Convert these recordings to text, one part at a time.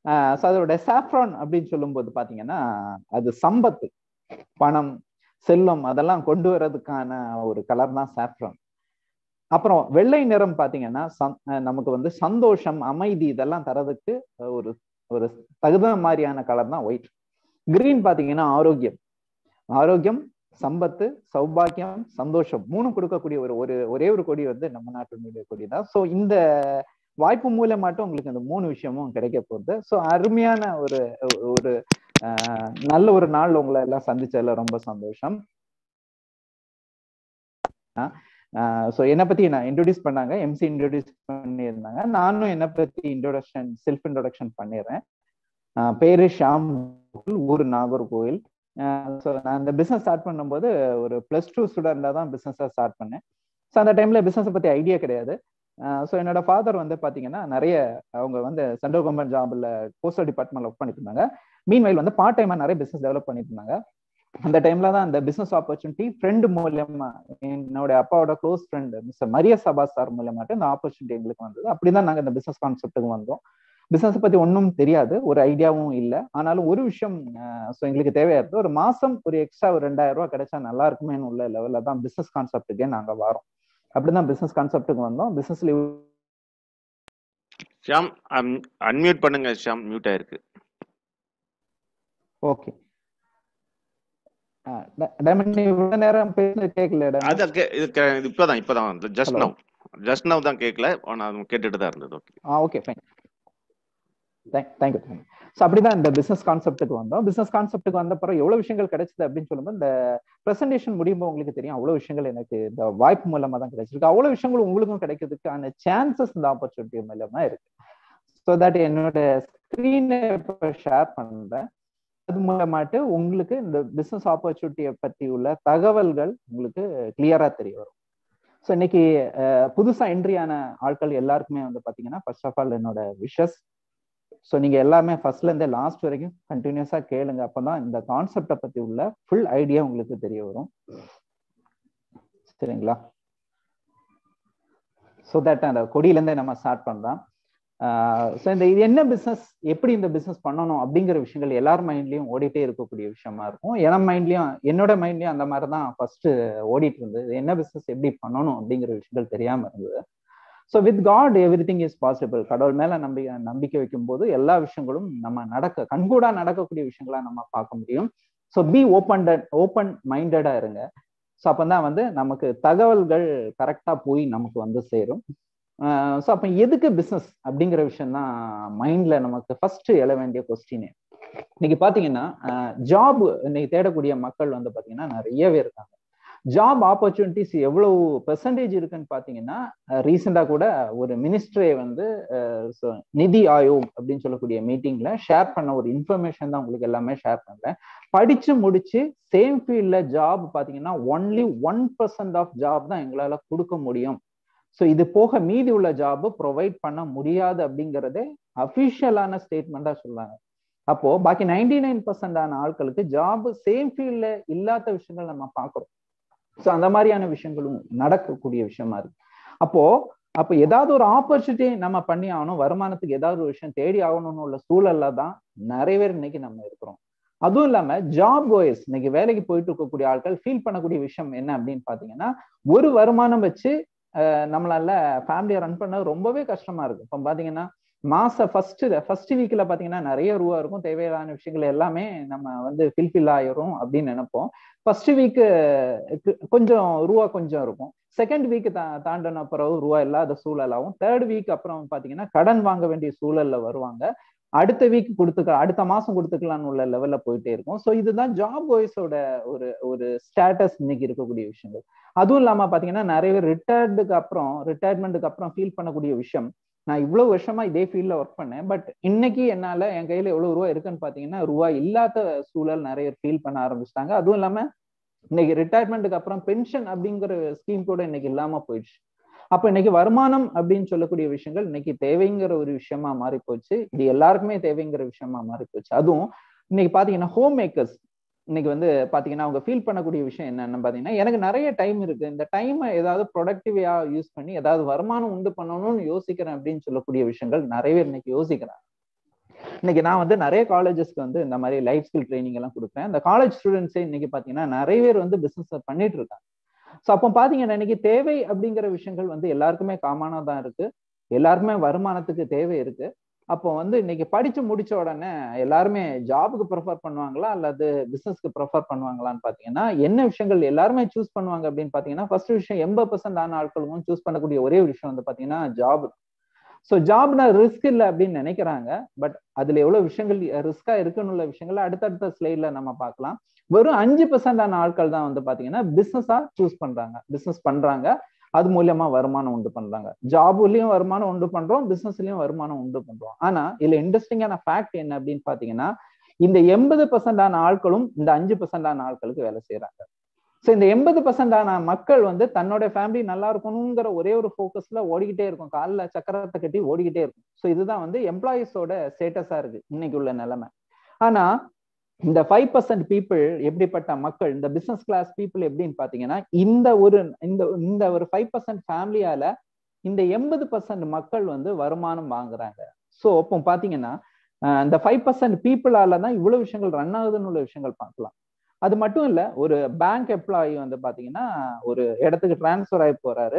so அதோட saffron அப்படின்னு சொல்லும்போது பாத்தீங்கன்னா அது சம்பத்து பணம் செல்வம் அதெல்லாம் கொண்டு வர்றதுக்கான ஒரு கலர் தான் சாஃப்ரான் அப்புறம் வெள்ளை நிறம் பாத்தீங்கன்னா நமக்கு வந்து சந்தோஷம் அமைதி இதெல்லாம் தரதுக்கு ஒரு ஒரு தகுந்த மாதிரியான கலர் தான் ஒயிட் கிரீன் பாத்தீங்கன்னா ஆரோக்கியம் ஆரோக்கியம் சம்பத்து சௌபாக்கியம் சந்தோஷம் மூணு கொடுக்கக்கூடிய ஒரு ஒரு ஒரே ஒரு கொடி வந்து நம்ம நாட்டினுடைய கொடி தான் ஸோ இந்த வாய்ப்பு மூலமாட்டும் உங்களுக்கு இந்த மூணு விஷயமும் கிடைக்க போகுது ஸோ அருமையான ஒரு ஒரு நல்ல ஒரு நாள் உங்களை எல்லாம் சந்திச்சதுல ரொம்ப சந்தோஷம் ஸோ என்னை பத்தி நான் இன்ட்ரோடியூஸ் பண்ணாங்க எம்சி இன்ட்ரோடியூஸ் பண்ணியிருந்தாங்க நானும் என்னை பத்தி இன்ட்ரோடக்ஷன் செல்ஃப் இன்ட்ரோடக்ஷன் பண்ணிடுறேன் பேரு ஷாம் ஊர் நாகர்கோவில் ஸோ நான் இந்த பிஸ்னஸ் ஸ்டார்ட் பண்ணும்போது ஒரு ப்ளஸ் டூ ஸ்டூடெண்டாக தான் பிஸ்னஸாக ஸ்டார்ட் பண்ணேன் ஸோ அந்த டைம்ல பிஸ்னஸை பற்றி ஐடியா கிடையாது ஸோ என்னோட ஃபாதர் வந்து பார்த்தீங்கன்னா நிறைய அவங்க வந்து சென்ட்ரல் கவர்மெண்ட் ஜாப்ல போஸ்டல் டிபார்ட்மெண்ட்ல ஒர்க் பண்ணிட்டு இருந்தாங்க மீன் வயல் வந்து பார்ட் டைமாக நிறைய பிஸ்னஸ் டெவலப் பண்ணிட்டு இருந்தாங்க அந்த டைம்ல தான் அந்த பிசினஸ் ஆப்பர்ச்சுனிட்டி ஃப்ரெண்டு மூலியமா என்னோட அப்பாவோட close friend mister Mariya Saba sir மூலியமாட்டு இந்த ஆப்பர்ச்சுனிட்டி எங்களுக்கு வந்தது அப்படிதான் நாங்க இந்த பிசினஸ் கான்செப்ட்டுக்கு வந்தோம் பிசினஸ் பத்தி ஒன்றும் தெரியாது ஒரு ஐடியாவும் இல்லை ஆனாலும் ஒரு விஷயம் ஸோ எங்களுக்கு தேவையா இருக்கு ஒரு மாசம் ஒரு எக்ஸ்ட்ரா ஒரு ரெண்டாயிரம் ரூபாய் கிடைச்சா நல்லா இருக்குமேனு உள்ள லெவல்ல தான் பிசினஸ் கான்செப்ட்டுக்கே நாங்க வரோம் அப்படிதான் பிசினஸ் கான்செப்ட்டுக்கு வந்தோம் பிசினஸ்ல ஷியாம் அன்மியூட் பண்ணுங்க ஷியாம் மியூட் ஆயிருக்கு ஓகே டைமண்ட் இவ்வளவு நேரம் பேசுனது கேட்கல அது இப்பதான் இப்பதான் ஜஸ்ட் நவ் ஜஸ்ட் நவ் தான் கேட்கல நான் கேட்டுட்டு தான் இருந்தது okay ah okay fine thank you thank you so அப்படிதான் இந்த பிசினஸ் கான்செப்ட்டுக்கு வந்தோம் பிசினஸ் கான்செப்ட்டுக்கு வந்த பிறகு எவ்வளவு விஷயங்கள் கிடைச்சது அப்படின்னு சொல்லும்போது இந்த ப்ரெசன்டேஷன் முடியும்போது உங்களுக்கு தெரியும் அவ்வளவு விஷயங்கள் எனக்கு இந்த வாய்ப்பு மூலமா தான் கிடைச்சிருக்கு அவ்வளவு விஷயங்கள் உங்களுக்கும் கிடைக்கிறதுக்கான சான்சஸ் இந்த ஆப்பர்ச்சுனிட்டி மூலமா இருக்கு ஸோ தட் என்னோட ஸ்க்ரீனை இப்போ ஷேர் பண்றேன் அது மூலமாட்டு உங்களுக்கு இந்த பிசினஸ் ஆப்பர்ச்சுனிட்டியை பற்றி உள்ள தகவல்கள் உங்களுக்கு கிளியரா தெரிய வரும் ஸோ இன்னைக்கு புதுசா என்ட்ரியான ஆட்கள் எல்லாருக்குமே வந்து பாத்தீங்கன்னா ஃபர்ஸ்ட் ஆஃப் ஆல் என்னோட விஷஸ் ஸோ நீங்க எல்லாமே ஃபர்ஸ்ட்ல இருந்தே லாஸ்ட் வரைக்கும் கண்டினியூஸா கேளுங்க அப்பதான் இந்த கான்செப்டை பத்தி உள்ள ஃபுல் ஐடியா உங்களுக்கு தெரிய வரும் சரிங்களா ஸோ தட் அந்த கொடியிலேருந்தே நம்ம ஸ்டார்ட் பண்ணலாம் ஸோ இந்த இது என்ன பிஸ்னஸ் எப்படி இந்த பிஸ்னஸ் பண்ணணும் அப்படிங்கிற விஷயங்கள் எல்லார் மைண்ட்லயும் ஓடிட்டே இருக்கக்கூடிய விஷயமா இருக்கும் என் மைண்ட்லயும் என்னோட மைண்ட்லயும் அந்த மாதிரி தான் ஃபர்ஸ்ட் ஓடிட்டு இருந்தது என்ன பிஸ்னஸ் எப்படி பண்ணணும் அப்படிங்கிற விஷயங்கள் தெரியாம இருந்தது so with God everything is possible கடவுள் மேல நம்பி நம்பிக்கை வைக்கும் போது எல்லா விஷயங்களும் நம்ம நடக்க கண்கூடா நடக்கக்கூடிய விஷயங்களா நம்ம பார்க்க முடியும் ஸோ பி ஓப்பன் ஓப்பன் மைண்டடா இருங்க ஸோ அப்பதான் வந்து நமக்கு தகவல்கள் கரெக்டா போய் நமக்கு வந்து சேரும் ஸோ அப்போ எதுக்கு பிஸ்னஸ் அப்படிங்கிற விஷயம் தான் மைண்ட்ல நமக்கு ஃபர்ஸ்ட் எழ வேண்டிய கொஸ்டினே இன்னைக்கு பாத்தீங்கன்னா ஜாப் இன்னைக்கு தேடக்கூடிய மக்கள் வந்து பாத்தீங்கன்னா நிறையவே இருக்காங்க ஜாப் ஆப்பர்ச்சுனிட்டிஸ் எவ்வளவு பெர்சன்டேஜ் இருக்குன்னு பாத்தீங்கன்னா ரீசெண்டா கூட ஒரு மினிஸ்ட்ரே வந்து நிதி ஆயோக் அப்படின்னு சொல்லக்கூடிய மீட்டிங்ல ஷேர் பண்ண ஒரு இன்ஃபர்மேஷன் தான் உங்களுக்கு எல்லாமே ஷேர் பண்றேன் படிச்சு முடிச்சு சேம் ஃபீல்ட்ல ஜாப் பாத்தீங்கன்னா only one percent of job தான் எங்களால கொடுக்க முடியும் ஸோ இது போக மீதி உள்ள ஜாப் ப்ரொவைட் பண்ண முடியாது அப்படிங்கிறதே அஃபிஷியலான ஸ்டேட்மெண்டா சொல்றாங்க அப்போ பாக்கி நைன்டி நைன் பர்சன்டான ஆட்களுக்கு ஜாப் சேம் ஃபீல்ட்ல இல்லாத விஷயங்கள் நம்ம பாக்குறோம் ஸோ அந்த மாதிரியான விஷயங்களும் நடக்கக்கூடிய விஷயமா இருக்கு அப்போ அப்போ ஏதாவது ஒரு ஆப்பர்ச்சுனிட்டி நம்ம பண்ணி ஆகணும் வருமானத்துக்கு ஏதாவது ஒரு விஷயம் தேடி ஆகணும்னு உள்ள சூழல்ல தான் நிறைய பேர் இன்னைக்கு நம்ம இருக்கிறோம் அதுவும் இல்லாம ஜாப் கோயஸ் இன்னைக்கு வேலைக்கு போயிட்டு இருக்கக்கூடிய ஆட்கள் ஃபீல் பண்ணக்கூடிய விஷயம் என்ன அப்படின்னு பாத்தீங்கன்னா ஒரு வருமானம் வச்சு நம்மளால ஃபேமிலியை ரன் பண்ண ரொம்பவே கஷ்டமா இருக்கு இப்போ பாத்தீங்கன்னா மாச ஃபர்ஸ்ட் ஃபர்ஸ்ட் வீக்ல பாத்தீங்கன்னா நிறைய ரூபா இருக்கும் தேவையான விஷயங்கள் எல்லாமே நம்ம வந்து ஃபில்ஃபில் ஆயிரும் அப்படின்னு நினைப்போம் ஃபர்ஸ்ட் வீக்கு கொஞ்சம் ரூபா கொஞ்சம் இருக்கும் செகண்ட் வீக் தா தாண்டின பிறகு ரூபா இல்லாத சூழலாகவும் தேர்ட் வீக் அப்புறம் பாத்தீங்கன்னா கடன் வாங்க வேண்டிய சூழல்ல வருவாங்க அடுத்த வீக் கொடுத்துக்க அடுத்த மாசம் கொடுத்துக்கலாம்னு உள்ள லெவல்ல போயிட்டே இருக்கும் ஸோ இதுதான் ஜாப் வாய்ஸோட ஒரு ஒரு ஸ்டேட்டஸ் இன்னைக்கு இருக்கக்கூடிய விஷயங்கள் அதுவும் இல்லாம பாத்தீங்கன்னா நிறைய பேர் ரிட்டையர்டுக்கு அப்புறம் ரிட்டையர்மெண்ட்டுக்கு அப்புறம் ஃபீல் பண்ணக்கூடிய விஷயம் நான் இவ்வளவு வருஷமா இதே ஃபீல்ட்ல ஒர்க் பண்ணேன் பட் இன்னைக்கு என்னால என் கையில எவ்வளவு ரூபா இருக்குன்னு பாத்தீங்கன்னா ரூபா இல்லாத சூழல் நிறைய ஃபீல் பண்ண ஆரம்பிச்சிட்டாங்க அதுவும் இல்லாம இன்னைக்கு ரிட்டையர்மெண்ட்டுக்கு அப்புறம் பென்ஷன் அப்படிங்கிற ஸ்கீம் கூட இன்னைக்கு இல்லாம போயிடுச்சு அப்ப இன்னைக்கு வருமானம் அப்படின்னு சொல்லக்கூடிய விஷயங்கள் இன்னைக்கு தேவைங்கிற ஒரு விஷயமா மாறி போச்சு இது எல்லாருக்குமே தேவைங்கிற விஷயமா மாறி போச்சு அதுவும் இன்னைக்கு பாத்தீங்கன்னா ஹோம் மேக்கர்ஸ் இன்னைக்கு வந்து பாத்தீங்கன்னா அவங்க ஃபீல் பண்ணக்கூடிய விஷயம் என்னன்னு பாத்தீங்கன்னா எனக்கு நிறைய டைம் இருக்கு இந்த டைமை ஏதாவது ப்ரொடக்டிவா யூஸ் பண்ணி ஏதாவது வருமானம் உண்டு பண்ணணும்னு யோசிக்கிறேன் அப்படின்னு சொல்லக்கூடிய விஷயங்கள் நிறைய பேர் இன்னைக்கு யோசிக்கிறாங்க இன்னைக்கு நான் வந்து நிறைய காலேஜஸ்க்கு வந்து இந்த மாதிரி லைஃப் ஸ்கில் ட்ரைனிங் எல்லாம் கொடுக்குறேன் இந்த காலேஜ் ஸ்டூடெண்ட்ஸே இன்னைக்கு பாத்தீங்கன்னா நிறைய பேர் வந்து பிசினஸ் பண்ணிட்டு இருக்காங்க ஸோ அப்போ பாத்தீங்கன்னா இன்னைக்கு தேவை அப்படிங்கிற விஷயங்கள் வந்து எல்லாருக்குமே காமனா தான் இருக்கு எல்லாருமே வருமானத்துக்கு தேவை இருக்கு அப்போ வந்து இன்னைக்கு படிச்சு முடிச்ச உடனே எல்லாருமே ஜாபுக்கு ப்ரிஃபர் பண்ணுவாங்களா அல்லது பிசினஸ்க்கு ப்ரிஃபர் பண்ணுவாங்களான்னு பாத்தீங்கன்னா என்ன விஷயங்கள் எல்லாருமே சூஸ் பண்ணுவாங்க அப்படின்னு பாத்தீங்கன்னா ஃபர்ஸ்ட் விஷயம் எண்பது பர்சன்ட் ஆன ஆட்களும் சூஸ் பண்ணக்கூடிய ஒரே விஷயம் வந்து பாத்தீங்கன்னா ஜாப் ஸோ ஜாப்னா ரிஸ்க் இல்லை அப்படின்னு நினைக்கிறாங்க பட் அதுல எவ்வளவு விஷயங்கள் ரிஸ்கா இருக்குன்னு உள்ள விஷயங்கள் அடுத்தடுத்த ஸ்லைட்ல நம்ம பார்க்கலாம் வெறும் அஞ்சு பர்சன்ட் ஆன ஆட்கள் தான் வந்து பாத்தீங்கன்னா பிசினஸா சூஸ் பண்றாங்க பிசினஸ் பண்றாங்க அது மூலியமா வருமானம் உண்டு பண்றாங்க ஜாப்லயும் வருமானம் உண்டு பண்றோம் பிசினஸ்லயும் வருமானம் உண்டு பண்றோம் ஆனா இதுல இன்ட்ரெஸ்டிங்கான ஃபேக்ட் என்ன அப்படின்னு பாத்தீங்கன்னா இந்த எண்பது பர்சன்ட் ஆன ஆட்களும் இந்த அஞ்சு பர்சன்ட் ஆன ஆட்களுக்கு வேலை செய்யறாங்க ஸோ இந்த எண்பது பர்சன்ட் ஆன மக்கள் வந்து தன்னோட ஃபேமிலி நல்லா இருக்கணுங்கிற ஒரே ஒரு ஃபோக்கஸ்ல ஓடிக்கிட்டே இருக்கும் காலில் சக்கரத்தை கட்டி ஓடிக்கிட்டே இருக்கும் ஸோ இதுதான் வந்து எம்ப்ளாயிஸோட ஸ்டேட்டஸா இருக்கு இன்னைக்கு உள்ள நிலைமை ஆனா இந்த ஃபைவ் பர்சன்ட் பீப்புள் எப்படிப்பட்ட மக்கள் இந்த பிசினஸ் கிளாஸ் பீப்புள் எப்படின்னு பாத்தீங்கன்னா இந்த ஒரு இந்த இந்த ஒரு ஃபைவ் பர்சன்ட் ஃபேமிலியால இந்த எண்பது பர்சன்ட் மக்கள் வந்து வருமானம் வாங்குறாங்க ஸோ இப்போ பாத்தீங்கன்னா இந்த ஃபைவ் பர்சன்ட் பீப்புளால தான் இவ்வளவு விஷயங்கள் ரன் ஆகுதுன்னு உள்ள விஷயங்கள் பார்க்கலாம் அது மட்டும் இல்ல ஒரு பேங்க் எம்ப்ளாயி வந்து பாத்தீங்கன்னா ஒரு இடத்துக்கு டிரான்ஸ்ஃபர் ஆகி போறாரு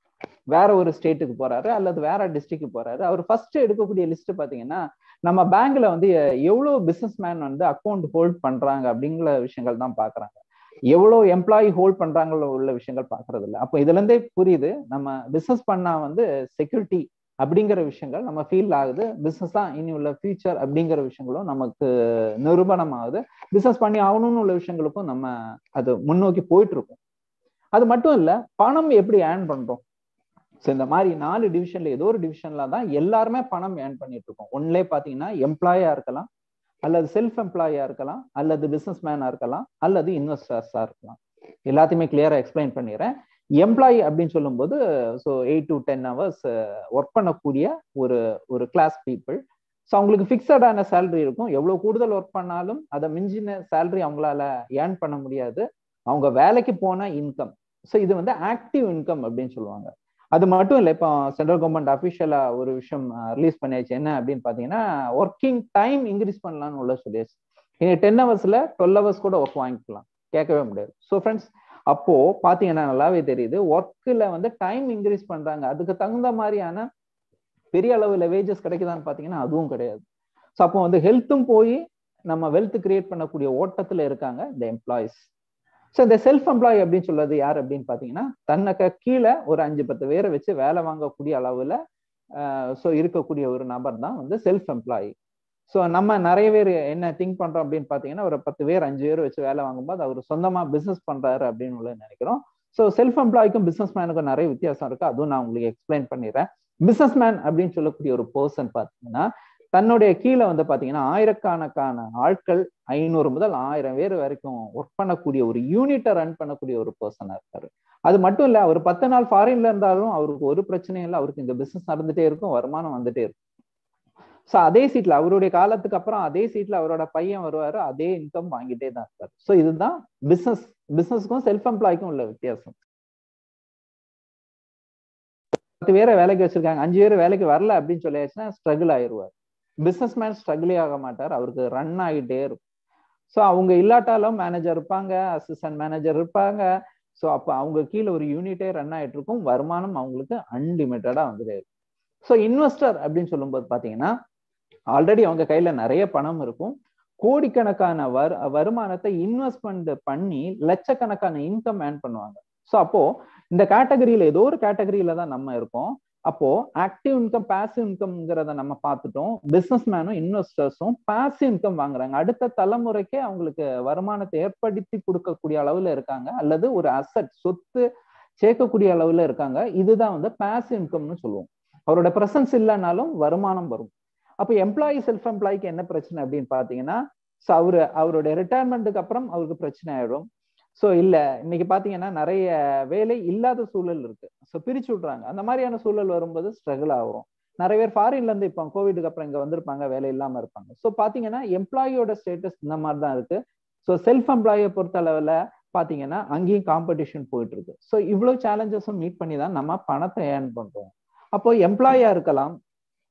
வேற ஒரு ஸ்டேட்டுக்கு போறாரு அல்லது வேற டிஸ்ட்ரிக்ட் போறாரு அவர் ஃபர்ஸ்ட் எடுக்கக்கூடிய லிஸ்ட் பாத்தீங்கன்னா நம்ம பேங்க்ல வந்து எவ்வளவு பிசினஸ் மேன் வந்து அக்கௌண்ட் ஹோல்ட் பண்றாங்க அப்படிங்கிற விஷயங்கள் தான் பாக்குறாங்க எவ்வளவு எம்ப்ளாயி ஹோல்ட் பண்றாங்களோ உள்ள விஷயங்கள் பாக்குறது இல்லை அப்போ இதுல இருந்தே புரியுது நம்ம பிசினஸ் பண்ணா வந்து செக்யூரிட்டி அப்படிங்கிற விஷயங்கள் நம்ம ஃபீல் ஆகுது பிசினஸ் தான் இனி உள்ள ஃபியூச்சர் அப்படிங்கிற விஷயங்களும் நமக்கு நிரூபணம் ஆகுது பிசினஸ் பண்ணி ஆகணும்னு உள்ள விஷயங்களுக்கும் நம்ம அது முன்னோக்கி போயிட்டு இருக்கோம் அது மட்டும் இல்ல பணம் எப்படி ஏர்ன் பண்றோம் ஸோ இந்த மாதிரி நாலு டிவிஷன்ல ஏதோ ஒரு டிவிஷன்ல தான் எல்லாருமே பணம் ஏர்ன் பண்ணிட்டு இருக்கோம் ஒன்லே பாத்தீங்கன்னா எம்ப்ளாயா இருக்கலாம் அல்லது செல்ஃப் எம்ப்ளாயா இருக்கலாம் அல்லது பிசினஸ் மேனா இருக்கலாம் அல்லது இன்வெஸ்டர்ஸா இருக்கலாம் எல்லாத்தையுமே கிளியரா எக்ஸ்பிளைன் பண்ணிடுறேன் எம்ப்ளாயி அப்படின்னு சொல்லும்போது so eight to ten hours work பண்ணக்கூடிய ஒரு ஒரு கிளாஸ் பீப்புள் ஸோ அவங்களுக்கு ஃபிக்ஸடான சேலரி இருக்கும் எவ்வளோ கூடுதல் ஒர்க் பண்ணாலும் அதை மிஞ்சின சேலரி அவங்களால ஏர்ன் பண்ண முடியாது அவங்க வேலைக்கு போன இன்கம் ஸோ இது வந்து ஆக்டிவ் இன்கம் அப்படின்னு சொல்லுவாங்க அது மட்டும் இல்லை இப்போ சென்ட்ரல் கவர்மெண்ட் அஃபிஷியலா ஒரு விஷயம் ரிலீஸ் பண்ணியாச்சு என்ன அப்படின்னு பாத்தீங்கன்னா ஒர்க்கிங் டைம் இன்க்ரீஸ் பண்ணலாம்னு உள்ள சொல்லியாச்சு இனி டென் ஹவர்ஸ்ல டுவெல் ஹவர்ஸ் கூட ஒர்க் வாங்கிக்கலாம் கேட்கவே முடியாது ஸோ ஃப்ரெண்ட்ஸ் அப்போ பாத்தீங்கன்னா நல்லாவே தெரியுது ஒர்க்ல வந்து டைம் இன்க்ரீஸ் பண்றாங்க அதுக்கு தகுந்த மாதிரியான பெரிய அளவுல வேஜஸ் கிடைக்குதான்னு பாத்தீங்கன்னா அதுவும் கிடையாது ஸோ அப்போ வந்து ஹெல்த்தும் போய் நம்ம வெல்த் கிரியேட் பண்ணக்கூடிய ஓட்டத்துல இருக்காங்க இந்த எம்ப்ளாயிஸ் ஸோ இந்த செல்ஃப் எம்ப்ளாய் அப்படின்னு சொல்றது யார் அப்படின்னு பாத்தீங்கன்னா தன்னுக்கு கீழே ஒரு அஞ்சு பத்து பேரை வச்சு வேலை வாங்கக்கூடிய அளவுல ஸோ இருக்கக்கூடிய ஒரு நபர் தான் வந்து செல்ஃப் எம்ப்ளாயி ஸோ நம்ம நிறைய பேர் என்ன திங்க் பண்றோம் அப்படின்னு பாத்தீங்கன்னா ஒரு பத்து பேர் அஞ்சு பேர் வச்சு வேலை வாங்கும்போது அவர் சொந்தமா பிசினஸ் பண்றாரு அப்படின்னு நினைக்கிறோம் ஸோ செல்ஃப் எம்ப்ளாய்க்கும் பிசினஸ் மேனுக்கும் நிறைய வித்தியாசம் இருக்கு அதுவும் நான் உங்களுக்கு எக்ஸ்பிளைன் பண்ணிடுறேன் பிசினஸ் மேன் அப்படின்னு சொல்லக்கூடிய ஒரு பர்சன் பாத்தீங்கன்னா தன்னுடைய கீழே வந்து பாத்தீங்கன்னா ஆயிரக்கணக்கான ஆட்கள் ஐநூறு முதல் ஆயிரம் பேர் வரைக்கும் ஒர்க் பண்ணக்கூடிய ஒரு யூனிட்டை ரன் பண்ணக்கூடிய ஒரு பர்சனா இருக்காரு அது மட்டும் இல்ல அவர் பத்து நாள் ஃபாரின்ல இருந்தாலும் அவருக்கு ஒரு பிரச்சனையும் இல்லை அவருக்கு இந்த பிசினஸ் நடந்துட்டே இருக்கும் வருமானம் வந்துட்டே இருக்கும் ஸோ அதே சீட்ல அவருடைய காலத்துக்கு அப்புறம் அதே சீட்ல அவரோட பையன் வருவாரு அதே இன்கம் வாங்கிட்டே தான் இருப்பாரு ஸோ இதுதான் பிசினஸ் பிசினஸ்க்கும் செல்ஃப் எம்ப்ளாய்க்கும் உள்ள வித்தியாசம் பத்து பேரை வேலைக்கு வச்சிருக்காங்க அஞ்சு பேர் வேலைக்கு வரல அப்படின்னு சொல்லியாச்சுன்னா ஸ்ட்ரகிள் ஆயிடுவார் பிசினஸ் மேன் ஸ்ட்ரகிளே ஆக மாட்டார் அவருக்கு ரன் ஆகிட்டே இருக்கும் ஸோ அவங்க இல்லாட்டாலும் மேனேஜர் இருப்பாங்க அசிஸ்டன்ட் மேனேஜர் இருப்பாங்க ஸோ அப்போ அவங்க கீழே ஒரு யூனிட்டே ரன் ஆகிட்டு இருக்கும் வருமானம் அவங்களுக்கு அன்லிமிட்டடா வந்துட்டே இருக்கும் ஸோ இன்வெஸ்டர் அப்படின்னு சொல்லும்போது பார்த்தீங்கன்னா ஆல்ரெடி அவங்க கையில நிறைய பணம் இருக்கும் கோடிக்கணக்கான வர் வருமானத்தை இன்வெஸ்ட்மெண்ட் பண்ணி லட்சக்கணக்கான இன்கம் ஏர்ன் பண்ணுவாங்க ஸோ அப்போ இந்த கேட்டகரியில ஏதோ ஒரு கேட்டகரியில தான் நம்ம இருக்கோம் அப்போ ஆக்டிவ் இன்கம் பாசிவ் இன்கம்ங்கிறத நம்ம பார்த்துட்டோம் பிசினஸ் மேனும் இன்வெஸ்டர்ஸும் பாசிவ் இன்கம் வாங்குறாங்க அடுத்த தலைமுறைக்கே அவங்களுக்கு வருமானத்தை ஏற்படுத்தி கொடுக்கக்கூடிய அளவுல இருக்காங்க அல்லது ஒரு அசட் சொத்து சேர்க்கக்கூடிய அளவுல இருக்காங்க இதுதான் வந்து பாசிவ் இன்கம்னு சொல்லுவோம் அவரோட பிரசன்ஸ் இல்லைனாலும் வருமானம் வரும் அப்போ எம்ப்ளாயி செல்ஃப் எம்ப்ளாய்க்கு என்ன பிரச்சனை அப்படின்னு பாத்தீங்கன்னா அவரு அவருடைய ரிட்டையர்மெண்ட்டுக்கு அப்புறம் அவருக்கு பிரச்சனை ஆயிடும் ஸோ இல்லை இன்னைக்கு பார்த்தீங்கன்னா நிறைய வேலை இல்லாத சூழல் இருக்கு ஸோ பிரிச்சு விட்றாங்க அந்த மாதிரியான சூழல் வரும்போது ஸ்ட்ரகிள் ஆகும் நிறைய பேர் ஃபாரின்ல இருந்து இப்போ கோவிடுக்கு அப்புறம் இங்க வந்திருப்பாங்க வேலை இல்லாம இருப்பாங்க ஸோ பாத்தீங்கன்னா எம்ப்ளாயியோட ஸ்டேட்டஸ் இந்த மாதிரி தான் இருக்கு ஸோ செல்ஃப் எம்ப்ளாயை பொறுத்த அளவுல பாத்தீங்கன்னா அங்கேயும் காம்படிஷன் போயிட்டு இருக்கு ஸோ இவ்வளவு சேலஞ்சஸும் மீட் பண்ணி தான் நம்ம பணத்தை ஏர்ன் பண்றோம் அப்போ எம்ப்ளாயா இருக்கலாம்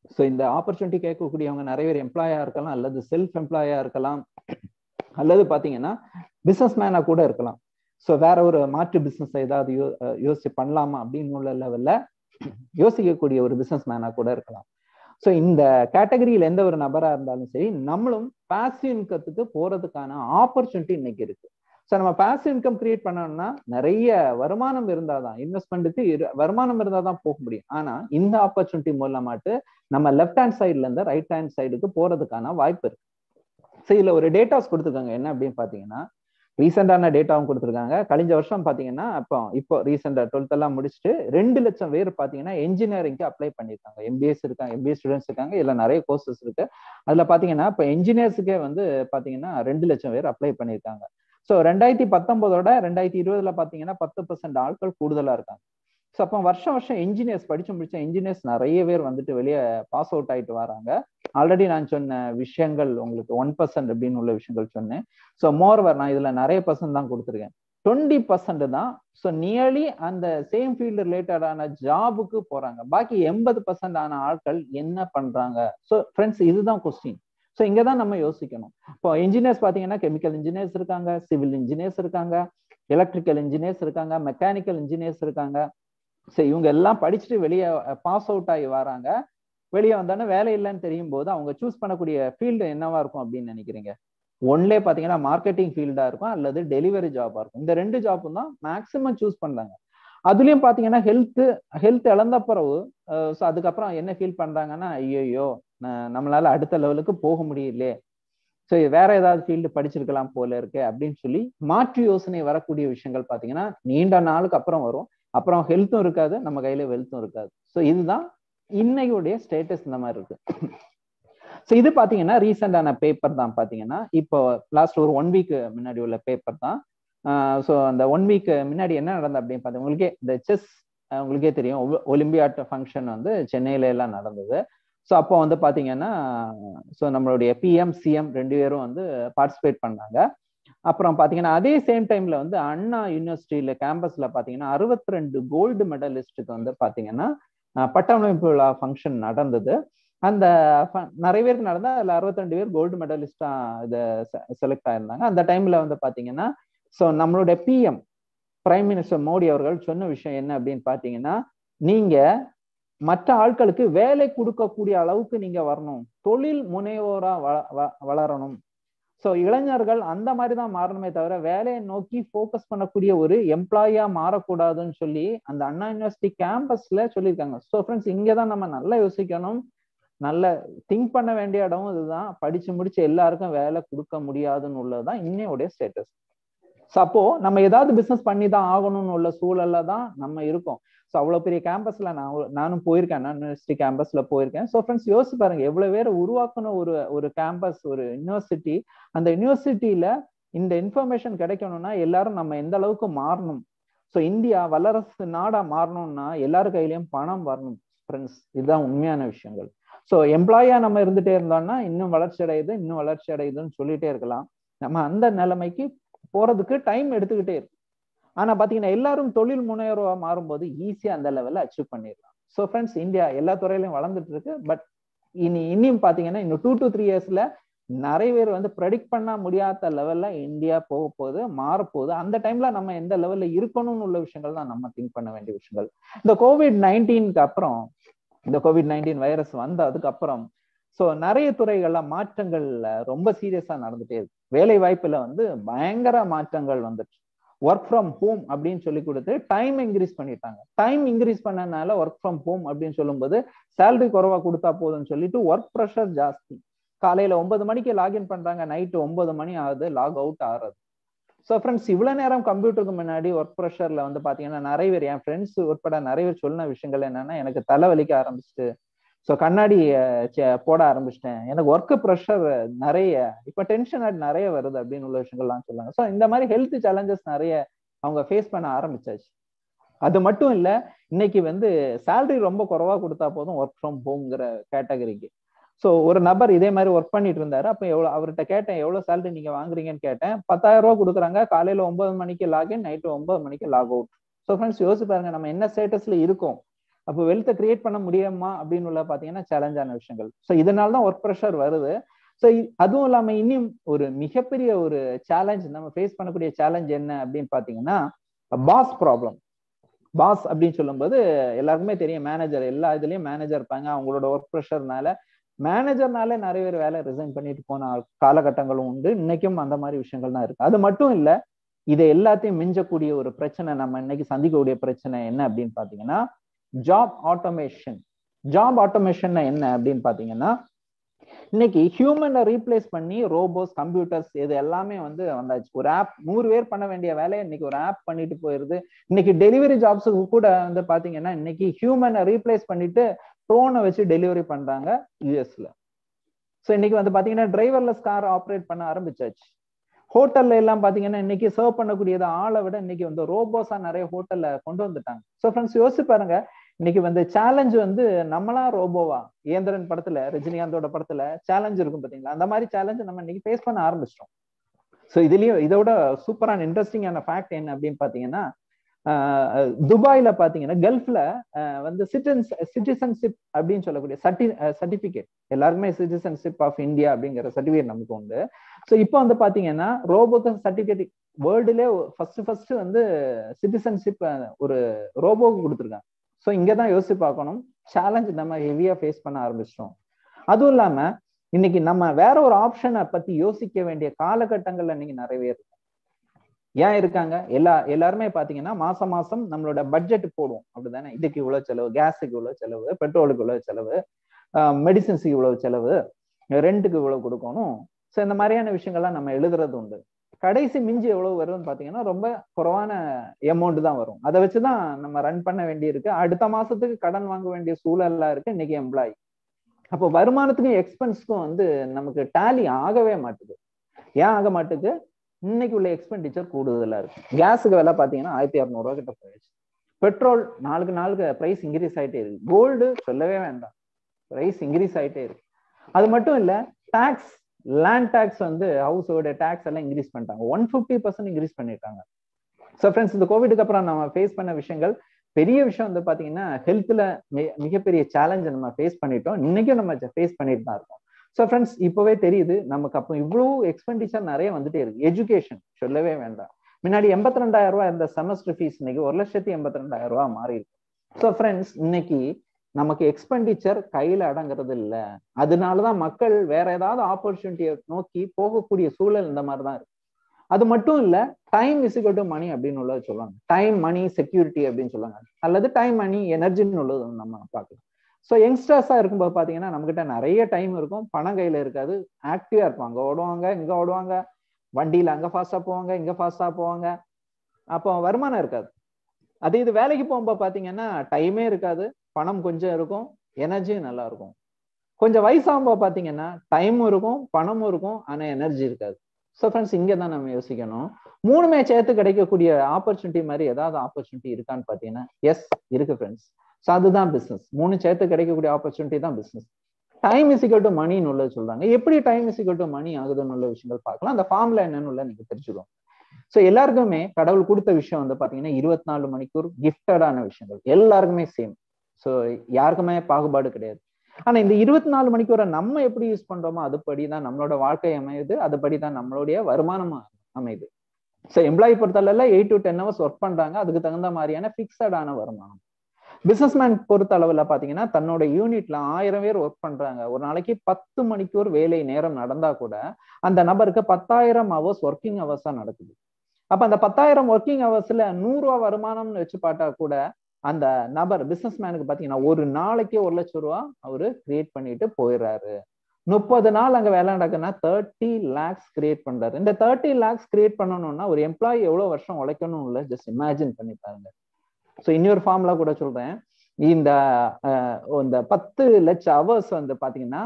ஸோ இந்த ஆப்பர்ச்சுனிட்டி கேட்கக்கூடியவங்க நிறைய பேர் எம்ப்ளாயா இருக்கலாம் அல்லது செல்ஃப் எம்ப்ளாயா இருக்கலாம் அல்லது பாத்தீங்கன்னா பிசினஸ் மேனா கூட இருக்கலாம் ஸோ வேற ஒரு மாற்று பிசினஸ் ஏதாவது யோ யோசிச்சு பண்ணலாமா அப்படின்னு உள்ள லெவல்ல யோசிக்கக்கூடிய ஒரு பிசினஸ் மேனா கூட இருக்கலாம் ஸோ இந்த கேட்டகரியில் எந்த ஒரு நபரா இருந்தாலும் சரி நம்மளும் பாசிவ் இன்கத்துக்கு போறதுக்கான ஆப்பர்ச்சுனிட்டி இன்னைக்கு இருக்கு ஸோ நம்ம பாசிவ் இன்கம் கிரியேட் பண்ணோம்னா நிறைய வருமானம் இருந்தாதான் இன்வெஸ்ட்மெண்ட்டுக்கு வருமானம் இருந்தால் தான் போக முடியும் ஆனா இந்த ஆப்பர்ச்சுனிட்டி மூலமாட்டு நம்ம லெஃப்ட் ஹேண்ட் சைட்ல இருந்து ரைட் ஹேண்ட் சைடுக்கு போறதுக்கான வாய்ப்பு இருக்கு ஸோ இதுல ஒரு டேட்டாஸ் கொடுத்துருக்காங்க என்ன அப்படின்னு பாத்தீங்கன்னா ரீசெண்டான டேட்டாவும் கொடுத்துருக்காங்க கழிஞ்ச வருஷம் பாத்தீங்கன்னா இப்போ இப்போ ரீசெண்டா டுவெல்த் எல்லாம் முடிச்சுட்டு ரெண்டு லட்சம் பேர் பாத்தீங்கன்னா என்ஜினியரிங்க்கு அப்ளை பண்ணியிருக்காங்க எம்பிஎஸ் இருக்காங்க எம்பிஎஸ் ஸ்டூடெண்ட்ஸ் இருக்காங்க இதுல நிறைய கோர்சஸ் இருக்கு அதுல பாத்தீங்கன்னா இப்போ என்ஜினியர்ஸுக்கே வந்து பாத்தீங்கன்னா ரெண்டு லட்சம் பேர் அப்ளை பண்ணியிருக்காங்க ஸோ ரெண்டாயிரத்தி பத்தொன்பதோட ரெண்டாயிரத்தி இருபதுல பாத்தீங்கன்னா பத்து பர்சன்ட் ஆட்கள் கூடுதலா இருக்காங்க ஸோ அப்போ வருஷம் வருஷம் இன்ஜினியர்ஸ் படிச்சு முடிச்ச இன்ஜினியர்ஸ் நிறைய பேர் வந்துட்டு வெளியே பாஸ் அவுட் ஆயிட்டு வராங்க ஆல்ரெடி நான் சொன்ன விஷயங்கள் உங்களுக்கு ஒன் பர்சன்ட் அப்படின்னு உள்ள விஷயங்கள் சொன்னேன் ஸோ மோர்வர் நான் இதுல நிறைய பர்சன்ட் தான் கொடுத்துருக்கேன் டுவெண்ட்டி பர்சன்ட் தான் ஸோ நியர்லி அந்த சேம் ஃபீல்டு ரிலேட்டடான ஜாபுக்கு போறாங்க பாக்கி எண்பது பர்சன்ட் ஆன ஆட்கள் என்ன பண்றாங்க ஸோ ஃப்ரெண்ட்ஸ் இதுதான் கொஸ்டின் ஸோ இங்கே தான் நம்ம யோசிக்கணும் இப்போ இன்ஜினியர்ஸ் பார்த்தீங்கன்னா கெமிக்கல் இன்ஜினியர்ஸ் இருக்காங்க சிவில் இன்ஜினியர்ஸ் இருக்காங்க எலக்ட்ரிக்கல் இன்ஜினியர்ஸ் இருக்காங்க மெக்கானிக்கல் இன்ஜினியர்ஸ் இருக்காங்க ஸோ இவங்க எல்லாம் படிச்சுட்டு வெளியே பாஸ் அவுட் ஆகி வராங்க வெளியே வந்தானே வேலை இல்லைன்னு தெரியும் போது அவங்க சூஸ் பண்ணக்கூடிய ஃபீல்டு என்னவா இருக்கும் அப்படின்னு நினைக்கிறீங்க ஒன்லே பார்த்தீங்கன்னா மார்க்கெட்டிங் ஃபீல்டா இருக்கும் அல்லது டெலிவரி ஜாபா இருக்கும் இந்த ரெண்டு ஜாப்பும் தான் மேக்சிமம் சூஸ் பண்றாங்க அதுலயும் பாத்தீங்கன்னா ஹெல்த் ஹெல்த் இழந்த பிறகு ஸோ அதுக்கப்புறம் என்ன ஃபீல் பண்றாங்கன்னா ஐயோ நம்மளால அடுத்த லெவலுக்கு போக முடியலையே ஸோ வேற ஏதாவது ஃபீல்டு படிச்சிருக்கலாம் போல இருக்கு அப்படின்னு சொல்லி மாற்று யோசனை வரக்கூடிய விஷயங்கள் பாத்தீங்கன்னா நீண்ட நாளுக்கு அப்புறம் வரும் அப்புறம் ஹெல்த்தும் இருக்காது நம்ம கையில வெல்த்தும் இருக்காது ஸோ இதுதான் இன்னைக்குடைய ஸ்டேட்டஸ் இந்த மாதிரி இருக்கு ஸோ இது பாத்தீங்கன்னா ரீசெண்டான பேப்பர் தான் பாத்தீங்கன்னா இப்போ லாஸ்ட் ஒரு ஒன் வீக் முன்னாடி உள்ள பேப்பர் தான் ஸோ அந்த ஒன் வீக் முன்னாடி என்ன நடந்தது அப்படின்னு பார்த்தா உங்களுக்கே இந்த செஸ் உங்களுக்கே தெரியும் ஒலிம்பியாட் ஃபங்க்ஷன் வந்து சென்னையில எல்லாம் நடந்தது ஸோ அப்போ வந்து பாத்தீங்கன்னா ஸோ நம்மளுடைய பிஎம் சிஎம் ரெண்டு பேரும் வந்து பார்ட்டிசிபேட் பண்ணாங்க அப்புறம் பாத்தீங்கன்னா அதே சேம் டைம்ல வந்து அண்ணா யூனிவர்சிட்டியில கேம்பஸ்ல பாத்தீங்கன்னா அறுபத்தி ரெண்டு கோல்டு மெடலிஸ்டுக்கு வந்து பாத்தீங்கன்னா பட்டமளிப்பு விழா ஃபங்க்ஷன் நடந்தது அந்த நிறைய பேருக்கு நடந்தா அதுல அறுபத்தி ரெண்டு பேர் கோல்டு மெடலிஸ்டா இதை செலக்ட் ஆயிருந்தாங்க அந்த டைம்ல வந்து பாத்தீங்கன்னா ஸோ நம்மளுடைய பிஎம் பிரைம் மினிஸ்டர் மோடி அவர்கள் சொன்ன விஷயம் என்ன அப்படின்னு பாத்தீங்கன்னா நீங்க மற்ற ஆட்களுக்கு வேலை கொடுக்கக்கூடிய அளவுக்கு நீங்க வரணும் தொழில் முனைவோரா வளரணும் ஸோ இளைஞர்கள் அந்த மாதிரி தான் மாறணுமே தவிர வேலையை நோக்கி ஃபோக்கஸ் பண்ணக்கூடிய ஒரு எம்ப்ளாயியா மாறக்கூடாதுன்னு சொல்லி அந்த அண்ணா யூனிவர்சிட்டி கேம்பஸ்ல சொல்லியிருக்காங்க ஸோ ஃப்ரெண்ட்ஸ் இங்கே தான் நம்ம நல்லா யோசிக்கணும் நல்ல திங்க் பண்ண வேண்டிய இடமும் இதுதான் படிச்சு முடிச்சு எல்லாருக்கும் வேலை கொடுக்க முடியாதுன்னு உள்ளதுதான் இன்னையோடைய ஸ்டேட்டஸ் ஸோ அப்போ நம்ம ஏதாவது பிசினஸ் பண்ணி தான் ஆகணும்னு உள்ள சூழல்ல தான் நம்ம இருக்கோம் ஸோ அவ்வளோ பெரிய கேம்பஸ்ல நான் நானும் போயிருக்கேன் நான் யூனிவர்சிட்டி கேம்பஸ்ல போயிருக்கேன் ஸோ ஃப்ரெண்ட்ஸ் யோசிச்சு பாருங்க எவ்வளவு பேர் உருவாக்கணும் ஒரு ஒரு கேம்பஸ் ஒரு யூனிவர்சிட்டி அந்த யூனிவர்சிட்டியில இந்த இன்ஃபர்மேஷன் கிடைக்கணும்னா எல்லாரும் நம்ம எந்த அளவுக்கு மாறணும் ஸோ இந்தியா வல்லரசு நாடா மாறணும்னா எல்லாரு கையிலயும் பணம் வரணும் ஃப்ரெண்ட்ஸ் இதுதான் உண்மையான விஷயங்கள் ஸோ எம்ப்ளாயா நம்ம இருந்துட்டே இருந்தோம்னா இன்னும் வளர்ச்சி அடையுது இன்னும் வளர்ச்சி அடையுதுன்னு சொல்லிட்டே இருக்கலாம் நம்ம அந்த நிலைமைக்கு போறதுக்கு டைம் எடுத்துக்கிட்டே இருக்கு ஆனா பாத்தீங்கன்னா எல்லாரும் தொழில் முனைவரா மாறும்போது ஈஸியா அந்த லெவல்ல அச்சீவ் பண்ணிடலாம் ஸோ ஃப்ரெண்ட்ஸ் இந்தியா எல்லா துறையிலையும் வளர்ந்துட்டு இருக்கு பட் இனி இன்னும் பாத்தீங்கன்னா இன்னும் டூ டு த்ரீ இயர்ஸ்ல நிறைய பேர் வந்து ப்ரெடிக்ட் பண்ண முடியாத லெவல்ல இந்தியா போக போகுது மாறப்போகுது அந்த டைம்ல நம்ம எந்த லெவல்ல இருக்கணும்னு உள்ள விஷயங்கள் தான் நம்ம திங்க் பண்ண வேண்டிய விஷயங்கள் இந்த கோவிட் நைன்டீனுக்கு அப்புறம் இந்த கோவிட் நைன்டீன் வைரஸ் வந்த அதுக்கப்புறம் ஸோ நிறைய துறைகள்ல மாற்றங்கள் ரொம்ப சீரியஸா நடந்துட்டே இருக்கு வேலை வாய்ப்புல வந்து பயங்கர மாற்றங்கள் வந்துச்சு ஒர்க் ஃப்ரம் ஹோம் அப்படின்னு சொல்லி கொடுத்து டைம் இன்க்ரீஸ் பண்ணிட்டாங்க டைம் இன்க்ரீஸ் பண்ணனால ஒர்க் ஃப்ரம் ஹோம் அப்படின்னு சொல்லும்போது சேலரி குறைவா கொடுத்தா போதும்னு சொல்லிட்டு ஒர்க் ப்ரெஷர் ஜாஸ்தி காலையில ஒன்பது மணிக்கு லாகின் பண்றாங்க நைட்டு ஒன்பது மணி ஆகுது லாக் அவுட் ஆகுறது ஸோ ஃப்ரெண்ட்ஸ் இவ்வளவு நேரம் கம்ப்யூட்டருக்கு முன்னாடி ஒர்க் ப்ரெஷர்ல வந்து பாத்தீங்கன்னா நிறைய பேர் என் ஃப்ரெண்ட்ஸ் உட்பட நிறைய பேர் சொன்ன விஷயங்கள் என்னன்னா எனக்கு தலைவலிக்க ஆரம்பிச்சுட்டு ஸோ கண்ணாடி போட ஆரம்பிச்சிட்டேன் எனக்கு ஒர்க் ப்ரெஷர் நிறைய இப்போ டென்ஷன் ஆட் நிறைய வருது அப்படின்னு உள்ள விஷயங்கள்லாம் சொல்லுவாங்க ஸோ இந்த மாதிரி ஹெல்த் சேலஞ்சஸ் நிறைய அவங்க ஃபேஸ் பண்ண ஆரம்பிச்சாச்சு அது மட்டும் இல்ல இன்னைக்கு வந்து சேலரி ரொம்ப குறைவா கொடுத்தா போதும் ஒர்க் ஃப்ரம் ஹோம்ங்கிற கேட்டகரிக்கு ஸோ ஒரு நபர் இதே மாதிரி ஒர்க் பண்ணிட்டு இருந்தாரு அப்போ எவ்வளோ அவர்கிட்ட கேட்டேன் எவ்வளோ சேலரி நீங்க வாங்குறீங்கன்னு கேட்டேன் பத்தாயிரம் ரூபா கொடுக்குறாங்க காலையில ஒன்பது மணிக்கு லாகின் நைட்டு ஒன்பது மணிக்கு லாக் அவுட் ஸோ ஃப்ரெண்ட்ஸ் யோசிச்சு பாருங்க நம்ம என்ன ஸ்டேட்டஸ்ல இருக்கோம் அப்போ வெல்த்தை கிரியேட் பண்ண முடியுமா அப்படின்னு உள்ள பாத்தீங்கன்னா சேலஞ்சான விஷயங்கள் ஸோ இதனால தான் ஒர்க் ப்ரெஷர் வருது ஸோ அதுவும் இல்லாம இன்னும் ஒரு மிகப்பெரிய ஒரு சேலஞ்ச் நம்ம ஃபேஸ் பண்ணக்கூடிய சேலஞ்ச் என்ன அப்படின்னு பாத்தீங்கன்னா பாஸ் ப்ராப்ளம் பாஸ் அப்படின்னு சொல்லும்போது எல்லாருக்குமே தெரியும் மேனேஜர் எல்லா இதுலயும் மேனேஜர் இருப்பாங்க அவங்களோட ஒர்க் ப்ரெஷர்னால மேனேஜர்னால நிறைய பேர் வேலை ரிசைன் பண்ணிட்டு போன காலகட்டங்களும் உண்டு இன்னைக்கும் அந்த மாதிரி விஷயங்கள் தான் இருக்கு அது மட்டும் இல்ல இதை எல்லாத்தையும் மிஞ்சக்கூடிய ஒரு பிரச்சனை நம்ம இன்னைக்கு சந்திக்கக்கூடிய பிரச்சனை என்ன அப்படின்னு பாத்தீங்கன்னா ஜாப் ஆட்டோமேஷன் ஜாப் ஆட்டோமேஷன் என்ன அப்படின்னு பாத்தீங்கன்னா இன்னைக்கு ஹியூமனை ரீப்ளேஸ் பண்ணி ரோபோஸ் கம்ப்யூட்டர்ஸ் இது எல்லாமே வந்து வந்தாச்சு ஒரு ஆப் நூறு பேர் பண்ண வேண்டிய வேலையை இன்னைக்கு ஒரு ஆப் பண்ணிட்டு போயிருது இன்னைக்கு டெலிவரி ஜாப்ஸுக்கு கூட வந்து பாத்தீங்கன்னா இன்னைக்கு ஹியூமனை ரீப்ளேஸ் பண்ணிட்டு ட்ரோனை வச்சு டெலிவரி பண்றாங்க யூஎஸ்ல ஸோ இன்னைக்கு வந்து பாத்தீங்கன்னா டிரைவர்லெஸ் கார் ஆப்ரேட் பண்ண ஆரம்பிச்சாச்சு ஹோட்டல்ல எல்லாம் பாத்தீங்கன்னா இன்னைக்கு சர்வ் பண்ணக்கூடியது ஆளை விட இன்னைக்கு வந்து ரோபோஸா நிறைய ஹோட்டல்ல கொண்டு வந்துட்டாங்க ஸோ ஃப்ரெண்ட்ஸ் யோசிச்சு பாருங்க இன்னைக்கு வந்து சேலஞ்ச் வந்து நம்மளா ரோபோவா இயந்திரன் படத்துல ரஜினிகாந்தோட படத்துல சேலஞ்ச் இருக்கும் பாத்தீங்களா அந்த மாதிரி சேலஞ்ச் நம்ம இன்னைக்கு ஃபேஸ் பண்ண ஆரம்பிச்சிட்டோம் ஸோ இதுலயும் இதோட சூப்பரான இன்ட்ரெஸ்டிங்கான ஃபேக்ட் என்ன அப்படின்னு பாத்தீங்கன்னா துபாயில பாத்தீங்கன்னா கல்ஃப்ல வந்து சிட்டிசன்ஸ் சிட்டிசன்ஷிப் அப்படின்னு சொல்லக்கூடிய சர்டி சர்டிபிகேட் எல்லாருக்குமே சிட்டிசன்ஷிப் ஆஃப் இந்தியா அப்படிங்கிற சர்டிபிகேட் நமக்கு உண்டு ஸோ இப்போ வந்து பாத்தீங்கன்னா ரோபோக்கு சர்டிபிகேட் வேர்ல்டுலே ஃபர்ஸ்ட் ஃபர்ஸ்ட் வந்து சிட்டிசன்ஷிப் ஒரு ரோபோக்கு கொடுத்துருக்காங்க ஸோ இங்கே தான் யோசிச்சு பார்க்கணும் சேலஞ்ச் நம்ம ஹெவியா ஃபேஸ் பண்ண ஆரம்பிச்சிட்டோம் அதுவும் இல்லாம இன்னைக்கு நம்ம வேற ஒரு ஆப்ஷனை பத்தி யோசிக்க வேண்டிய காலகட்டங்கள்ல இன்னைக்கு நிறையவே இருக்கு ஏன் இருக்காங்க எல்லா எல்லாருமே பாத்தீங்கன்னா மாசம் மாசம் நம்மளோட பட்ஜெட் போடுவோம் அப்படிதானே இதுக்கு இவ்வளவு செலவு கேஸுக்கு இவ்வளவு செலவு பெட்ரோலுக்கு இவ்வளவு செலவு மெடிசின்ஸுக்கு இவ்வளவு செலவு ரெண்ட்டுக்கு இவ்வளவு கொடுக்கணும் ஸோ இந்த மாதிரியான விஷயங்கள்லாம் நம்ம எழுதுறது உண்டு கடைசி மிஞ்சி எவ்வளவு வரும்னு பாத்தீங்கன்னா ரொம்ப குறைவான அமௌண்ட் தான் வரும் அதை வச்சுதான் நம்ம ரன் பண்ண வேண்டி இருக்கு அடுத்த மாசத்துக்கு கடன் வாங்க வேண்டிய சூழல்லாம் இருக்கு இன்னைக்கு எம்ப்ளாயி அப்போ வருமானத்துக்கும் எக்ஸ்பென்ஸ்க்கும் வந்து நமக்கு டேலி ஆகவே மாட்டுது ஏன் ஆக மாட்டுது இன்னைக்கு உள்ள எக்ஸ்பெண்டிச்சர் கூடுதலா இருக்கு கேஸுக்கு விலை பாத்தீங்கன்னா ஆயிரத்தி இரநூறுவா கிட்ட போயிடுச்சு பெட்ரோல் நாளுக்கு நாளுக்கு பிரைஸ் இன்க்ரீஸ் ஆயிட்டே இருக்கு கோல்டு சொல்லவே வேண்டாம் பிரைஸ் இன்க்ரீஸ் ஆயிட்டே இருக்கு அது மட்டும் இல்ல டாக்ஸ் லேண்ட் டேக்ஸ் வந்து ஹவுஸோட டேக்ஸ் எல்லாம் இன்க்ரீஸ் பண்ணிட்டாங்க ஒன் ஃபிஃப்டி பர்சன்ட் இன்க்ரீஸ் பண்ணிட்டாங்க ஸோ ஃப்ரெண்ட்ஸ் இந்த கோவிடுக்கு அப்புறம் நம்ம ஃபேஸ் பண்ண விஷயங்கள் பெரிய விஷயம் வந்து பாத்தீங்கன்னா ஹெல்த்ல மிகப்பெரிய சேலஞ்சை நம்ம ஃபேஸ் பண்ணிட்டோம் இன்னைக்கும் நம்ம ஃபேஸ் பண்ணிட்டு தான் இருக்கோம் ஸோ ஃப்ரெண்ட்ஸ் இப்போவே தெரியுது நமக்கு அப்போ இவ்வளோ எக்ஸ்பெண்டிச்சர் நிறைய வந்துட்டே இருக்கு எஜுகேஷன் சொல்லவே வேண்டாம் முன்னாடி எண்பத்தி ரெண்டாயிரம் ரூபாய் இந்த செமஸ்டர் ஃபீஸ் இன்னைக்கு ஒரு லட்சத்தி எண்பத்தி ரெண்டாயிரம் ரூபாய் மாறி இருக்கு ஸோ ஃப்ரெண்ட்ஸ் இன்னைக்கு நமக்கு எக்ஸ்பெண்டிச்சர் கையில அடங்குறது இல்லை அதனாலதான் மக்கள் வேற ஏதாவது ஆப்பர்ச்சுனிட்டியை நோக்கி போகக்கூடிய சூழல் இந்த மாதிரி தான் இருக்கு அது மட்டும் இல்ல டைம் இசிகல் டு மணி அப்படின்னு உள்ளது சொல்லுவாங்க டைம் மணி செக்யூரிட்டி அப்படின்னு சொல்லுவாங்க அல்லது டைம் மணி எனர்ஜின்னு உள்ளது நம்ம பார்க்கலாம் ஸோ யங்ஸ்டர்ஸா இருக்கும்போது பாத்தீங்கன்னா நம்மகிட்ட நிறைய டைம் இருக்கும் பணம் கையில இருக்காது ஆக்டிவா இருப்பாங்க ஓடுவாங்க இங்க ஓடுவாங்க வண்டியில அங்க ஃபாஸ்டா போவாங்க இங்க ஃபாஸ்டா போவாங்க அப்போ வருமானம் இருக்காது அதே இது வேலைக்கு போகும்போது பாத்தீங்கன்னா டைமே இருக்காது பணம் கொஞ்சம் இருக்கும் எனர்ஜியும் நல்லா இருக்கும் கொஞ்சம் வயசாகும்போது பாத்தீங்கன்னா டைமும் இருக்கும் பணமும் இருக்கும் ஆனா எனர்ஜி இருக்காது ஸோ ஃப்ரெண்ட்ஸ் இங்கே தான் நம்ம யோசிக்கணும் மூணுமே சேர்த்து கிடைக்கக்கூடிய ஆப்பர்ச்சுனிட்டி மாதிரி ஏதாவது ஆப்பர்ச்சுனிட்டி இருக்கான்னு பார்த்தீங்கன்னா எஸ் இருக்கு ஃப்ரெண்ட்ஸ் ஸோ அதுதான் பிஸ்னஸ் மூணு சேர்த்து கிடைக்கக்கூடிய ஆப்பர்ச்சுனிட்டி தான் பிஸ்னஸ் டைம் இசிக்கல் டு மணின்னு உள்ளது சொல்றாங்க எப்படி டைம் இசிக்கல் டு மணி ஆகுதுன்னு உள்ள விஷயங்கள் பார்க்கலாம் அந்த ஃபார்ம்ல என்னன்னு உள்ள நீங்க தெரிஞ்சுக்கோங்க ஸோ எல்லாருக்குமே கடவுள் கொடுத்த விஷயம் வந்து பாத்தீங்கன்னா இருபத்தி நாலு மணிக்கூர் கிஃப்டடான விஷயங்கள் எல்லாருக்குமே சேம் ஸோ யாருக்குமே பாகுபாடு கிடையாது ஆனா இந்த இருபத்தி நாலு மணிக்கூரை நம்ம எப்படி யூஸ் பண்றோமோ அதுபடி தான் நம்மளோட வாழ்க்கை அமையுது அதுபடி தான் நம்மளுடைய வருமானம் அமையுது ஸோ எம்ப்ளாயி பொறுத்தளவுல eight to ten hours work பண்றாங்க அதுக்கு தகுந்த மாதிரியான பிக்சடான வருமானம் பிசினஸ்மேன் பொறுத்த அளவுல பாத்தீங்கன்னா தன்னோட யூனிட்ல ஆயிரம் பேர் ஒர்க் பண்றாங்க ஒரு நாளைக்கு பத்து மணிக்கூர் வேலை நேரம் நடந்தா கூட அந்த நபருக்கு பத்தாயிரம் ஹவர்ஸ் ஒர்க்கிங் ஹவர்ஸா நடக்குது அப்ப அந்த பத்தாயிரம் ஒர்க்கிங் ஹவர்ஸ்ல நூறு ரூபா வருமானம்னு வச்சு பார்த்தா கூட அந்த நபர் பிசினஸ் மேனுக்கு பாத்தீங்கன்னா ஒரு நாளைக்கே ஒரு லட்சம் ரூபா அவரு கிரியேட் பண்ணிட்டு போயிடுறாரு முப்பது நாள் அங்க வேலை நடக்குன்னா தேர்ட்டி லேக்ஸ் கிரியேட் பண்றாரு இந்த தேர்ட்டி லேக்ஸ் கிரியேட் பண்ணணும்னா ஒரு எம்ப்ளாயி எவ்வளவு வருஷம் உழைக்கணும் இல்ல ஜஸ்ட் இமேஜின் பண்ணி பாருங்க ஸோ இன்னொரு ஃபார்ம்ல கூட சொல்றேன் இந்த இந்த பத்து லட்சம் ஹவர்ஸ் வந்து பாத்தீங்கன்னா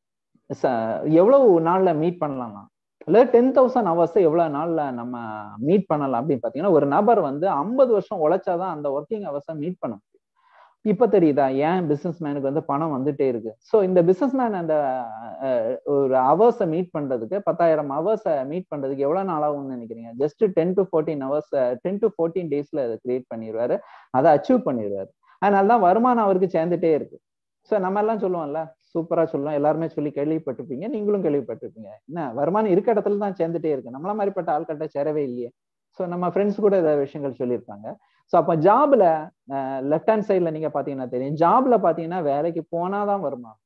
எவ்வளவு நாள்ல மீட் பண்ணலாம்னா இல்ல டென் தௌசண்ட் ஹவர்ஸ் எவ்வளவு நாள்ல நம்ம மீட் பண்ணலாம் அப்படின்னு பாத்தீங்கன்னா ஒரு நபர் வந்து ஐம்பது வருஷம் உழைச்சாதான் அந்த ஒர்க்கிங் ஹவர்ஸை மீட் பண்ண முடியும் இப்ப தெரியுதா ஏன் பிசினஸ் மேனுக்கு வந்து பணம் வந்துட்டே இருக்கு ஸோ இந்த பிசினஸ் மேன் அந்த ஒரு ஹவர்ஸை மீட் பண்றதுக்கு பத்தாயிரம் ஹவர்ஸை மீட் பண்றதுக்கு எவ்வளவு நாள் ஆகும்னு நினைக்கிறீங்க just ten to fourteen hours ten to fourteen டேஸ்ல அதை கிரியேட் பண்ணிடுவாரு அதை அச்சீவ் பண்ணிடுவாரு அதனால தான் வருமானம் அவருக்கு சேர்ந்துட்டே இருக்கு ஸோ நம்ம எல்லாம் சொல்லுவோம்ல சூப்பரா சொல்லுவோம் எல்லாருமே சொல்லி கேள்விப்பட்டிருப்பீங்க நீங்களும் கேள்விப்பட்டிருப்பீங்க என்ன வருமானம் இருக்க இடத்துல தான் சேர்ந்துட்டே இருக்கு நம்மள மாதிரிப்பட்ட ஆள்கிட்ட சேரவே இல்லையே ஸோ நம்ம ஃப்ரெண்ட்ஸ் கூட ஏதாவது விஷயங்கள் சொல்லியிருப்பாங்க ஸோ அப்போ ஜாப்ல லெஃப்ட் ஹேண்ட் சைட்ல நீங்க பாத்தீங்கன்னா தெரியும் ஜாப்ல பாத்தீங்கன்னா வேலைக்கு போனாதான் வருமானம்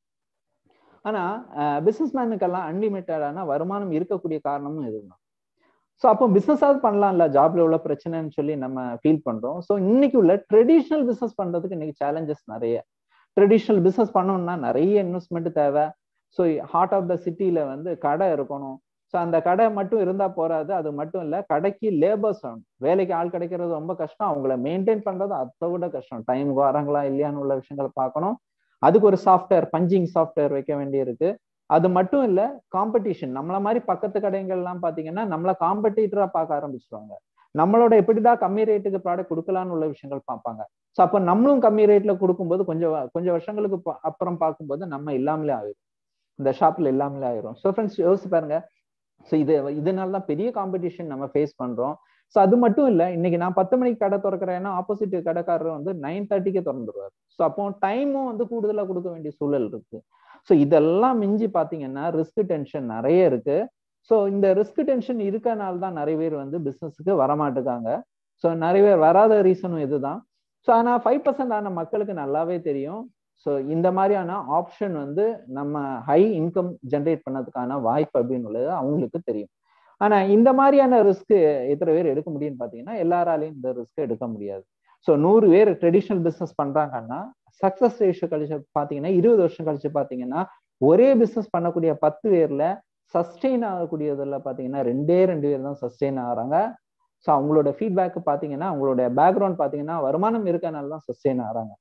ஆனா பிசினஸ் மேனுக்கெல்லாம் அன்லிமிட்டடான வருமானம் இருக்கக்கூடிய காரணமும் இதுதான் ஸோ அப்போ பிசினஸாவது பண்ணலாம்ல ஜாப்ல உள்ள பிரச்சனைன்னு சொல்லி நம்ம ஃபீல் பண்றோம் ஸோ இன்னைக்கு உள்ள ட்ரெடிஷ்னல் பிசினஸ் பண்றதுக்கு இன்னைக்கு சேலஞ்சஸ் நிறைய ட்ரெடிஷ்னல் பிசினஸ் பண்ணணும்னா நிறைய இன்வெஸ்ட்மெண்ட் தேவை ஸோ ஹார்ட் ஆஃப் த சிட்டியில வந்து கடை இருக்கணும் ஸோ அந்த கடை மட்டும் இருந்தா போறாது அது மட்டும் இல்ல கடைக்கு லேபர்ஸ் வேணும் வேலைக்கு ஆள் கிடைக்கிறது ரொம்ப கஷ்டம் அவங்கள மெயின்டைன் பண்றது அதை விட கஷ்டம் டைம் வராங்களா இல்லையான்னு உள்ள விஷயங்களை பார்க்கணும் அதுக்கு ஒரு சாஃப்ட்வேர் பஞ்சிங் சாஃப்ட்வேர் வைக்க வேண்டியிருக்கு அது மட்டும் இல்ல காம்படிஷன் நம்மள மாதிரி பக்கத்து கடைகள்லாம் பாத்தீங்கன்னா நம்மள காம்படிட்டரா பார்க்க ஆரம்பிச்சிருவாங்க நம்மளோட எப்படிடா கம்மி ரேட்டுக்கு ப்ராடக்ட் கொடுக்கலான்னு உள்ள விஷயங்கள் பார்ப்பாங்க ஸோ அப்போ நம்மளும் கம்மி ரேட்ல கொடுக்கும்போது கொஞ்சம் கொஞ்சம் வருஷங்களுக்கு அப்புறம் பார்க்கும்போது நம்ம இல்லாமலே ஆயிரும் இந்த ஷாப்ல இல்லாமலே ஆயிரும் ஸோ ஃப்ரெண்ட்ஸ் யோசிச்சு பாருங்க ஸோ இது இதனால தான் பெரிய காம்படிஷன் நம்ம ஃபேஸ் பண்றோம் ஸோ அது மட்டும் இல்லை இன்னைக்கு நான் பத்து மணிக்கு கடை திறக்கிறேன்னா ஆப்போசிட் கடைக்காரர் வந்து நைன் தேர்ட்டிக்கே திறந்துருவார் ஸோ அப்போ டைமும் வந்து கூடுதலாக கொடுக்க வேண்டிய சூழல் இருக்கு ஸோ இதெல்லாம் மிஞ்சி பார்த்தீங்கன்னா ரிஸ்க் டென்ஷன் நிறைய இருக்கு ஸோ இந்த ரிஸ்க் டென்ஷன் இருக்கனால தான் நிறைய பேர் வந்து பிஸ்னஸுக்கு வரமாட்டுக்காங்க ஸோ நிறைய பேர் வராத ரீசனும் இதுதான் ஸோ ஆனால் ஃபைவ் பர்சன்ட் ஆன மக்களுக்கு நல்லாவே தெரியும் ஸோ இந்த மாதிரியான ஆப்ஷன் வந்து நம்ம ஹை இன்கம் ஜென்ரேட் பண்ணதுக்கான வாய்ப்பு அப்படின்னு உள்ளது அவங்களுக்கு தெரியும் ஆனா இந்த மாதிரியான ரிஸ்க் எத்தனை பேர் எடுக்க முடியும்னு பாத்தீங்கன்னா எல்லாராலையும் இந்த ரிஸ்க் எடுக்க முடியாது ஸோ நூறு பேர் ட்ரெடிஷ்னல் பிசினஸ் பண்றாங்கன்னா சக்சஸ் ரேஷியோ கழிச்சு பாத்தீங்கன்னா இருபது வருஷம் கழிச்சு பாத்தீங்கன்னா ஒரே பிசினஸ் பண்ணக்கூடிய பத்து பேர்ல சஸ்டெயின் ஆகக்கூடியதுல பாத்தீங்கன்னா ரெண்டே ரெண்டு பேர் தான் சஸ்டெயின் ஆகிறாங்க ஸோ அவங்களோட ஃபீட்பேக் பாத்தீங்கன்னா அவங்களோட பேக்ரவுண்ட் பாத்தீங்கன்னா வருமானம் இருக்கனால தான் சஸ்டெயின் ஆகிறாங்க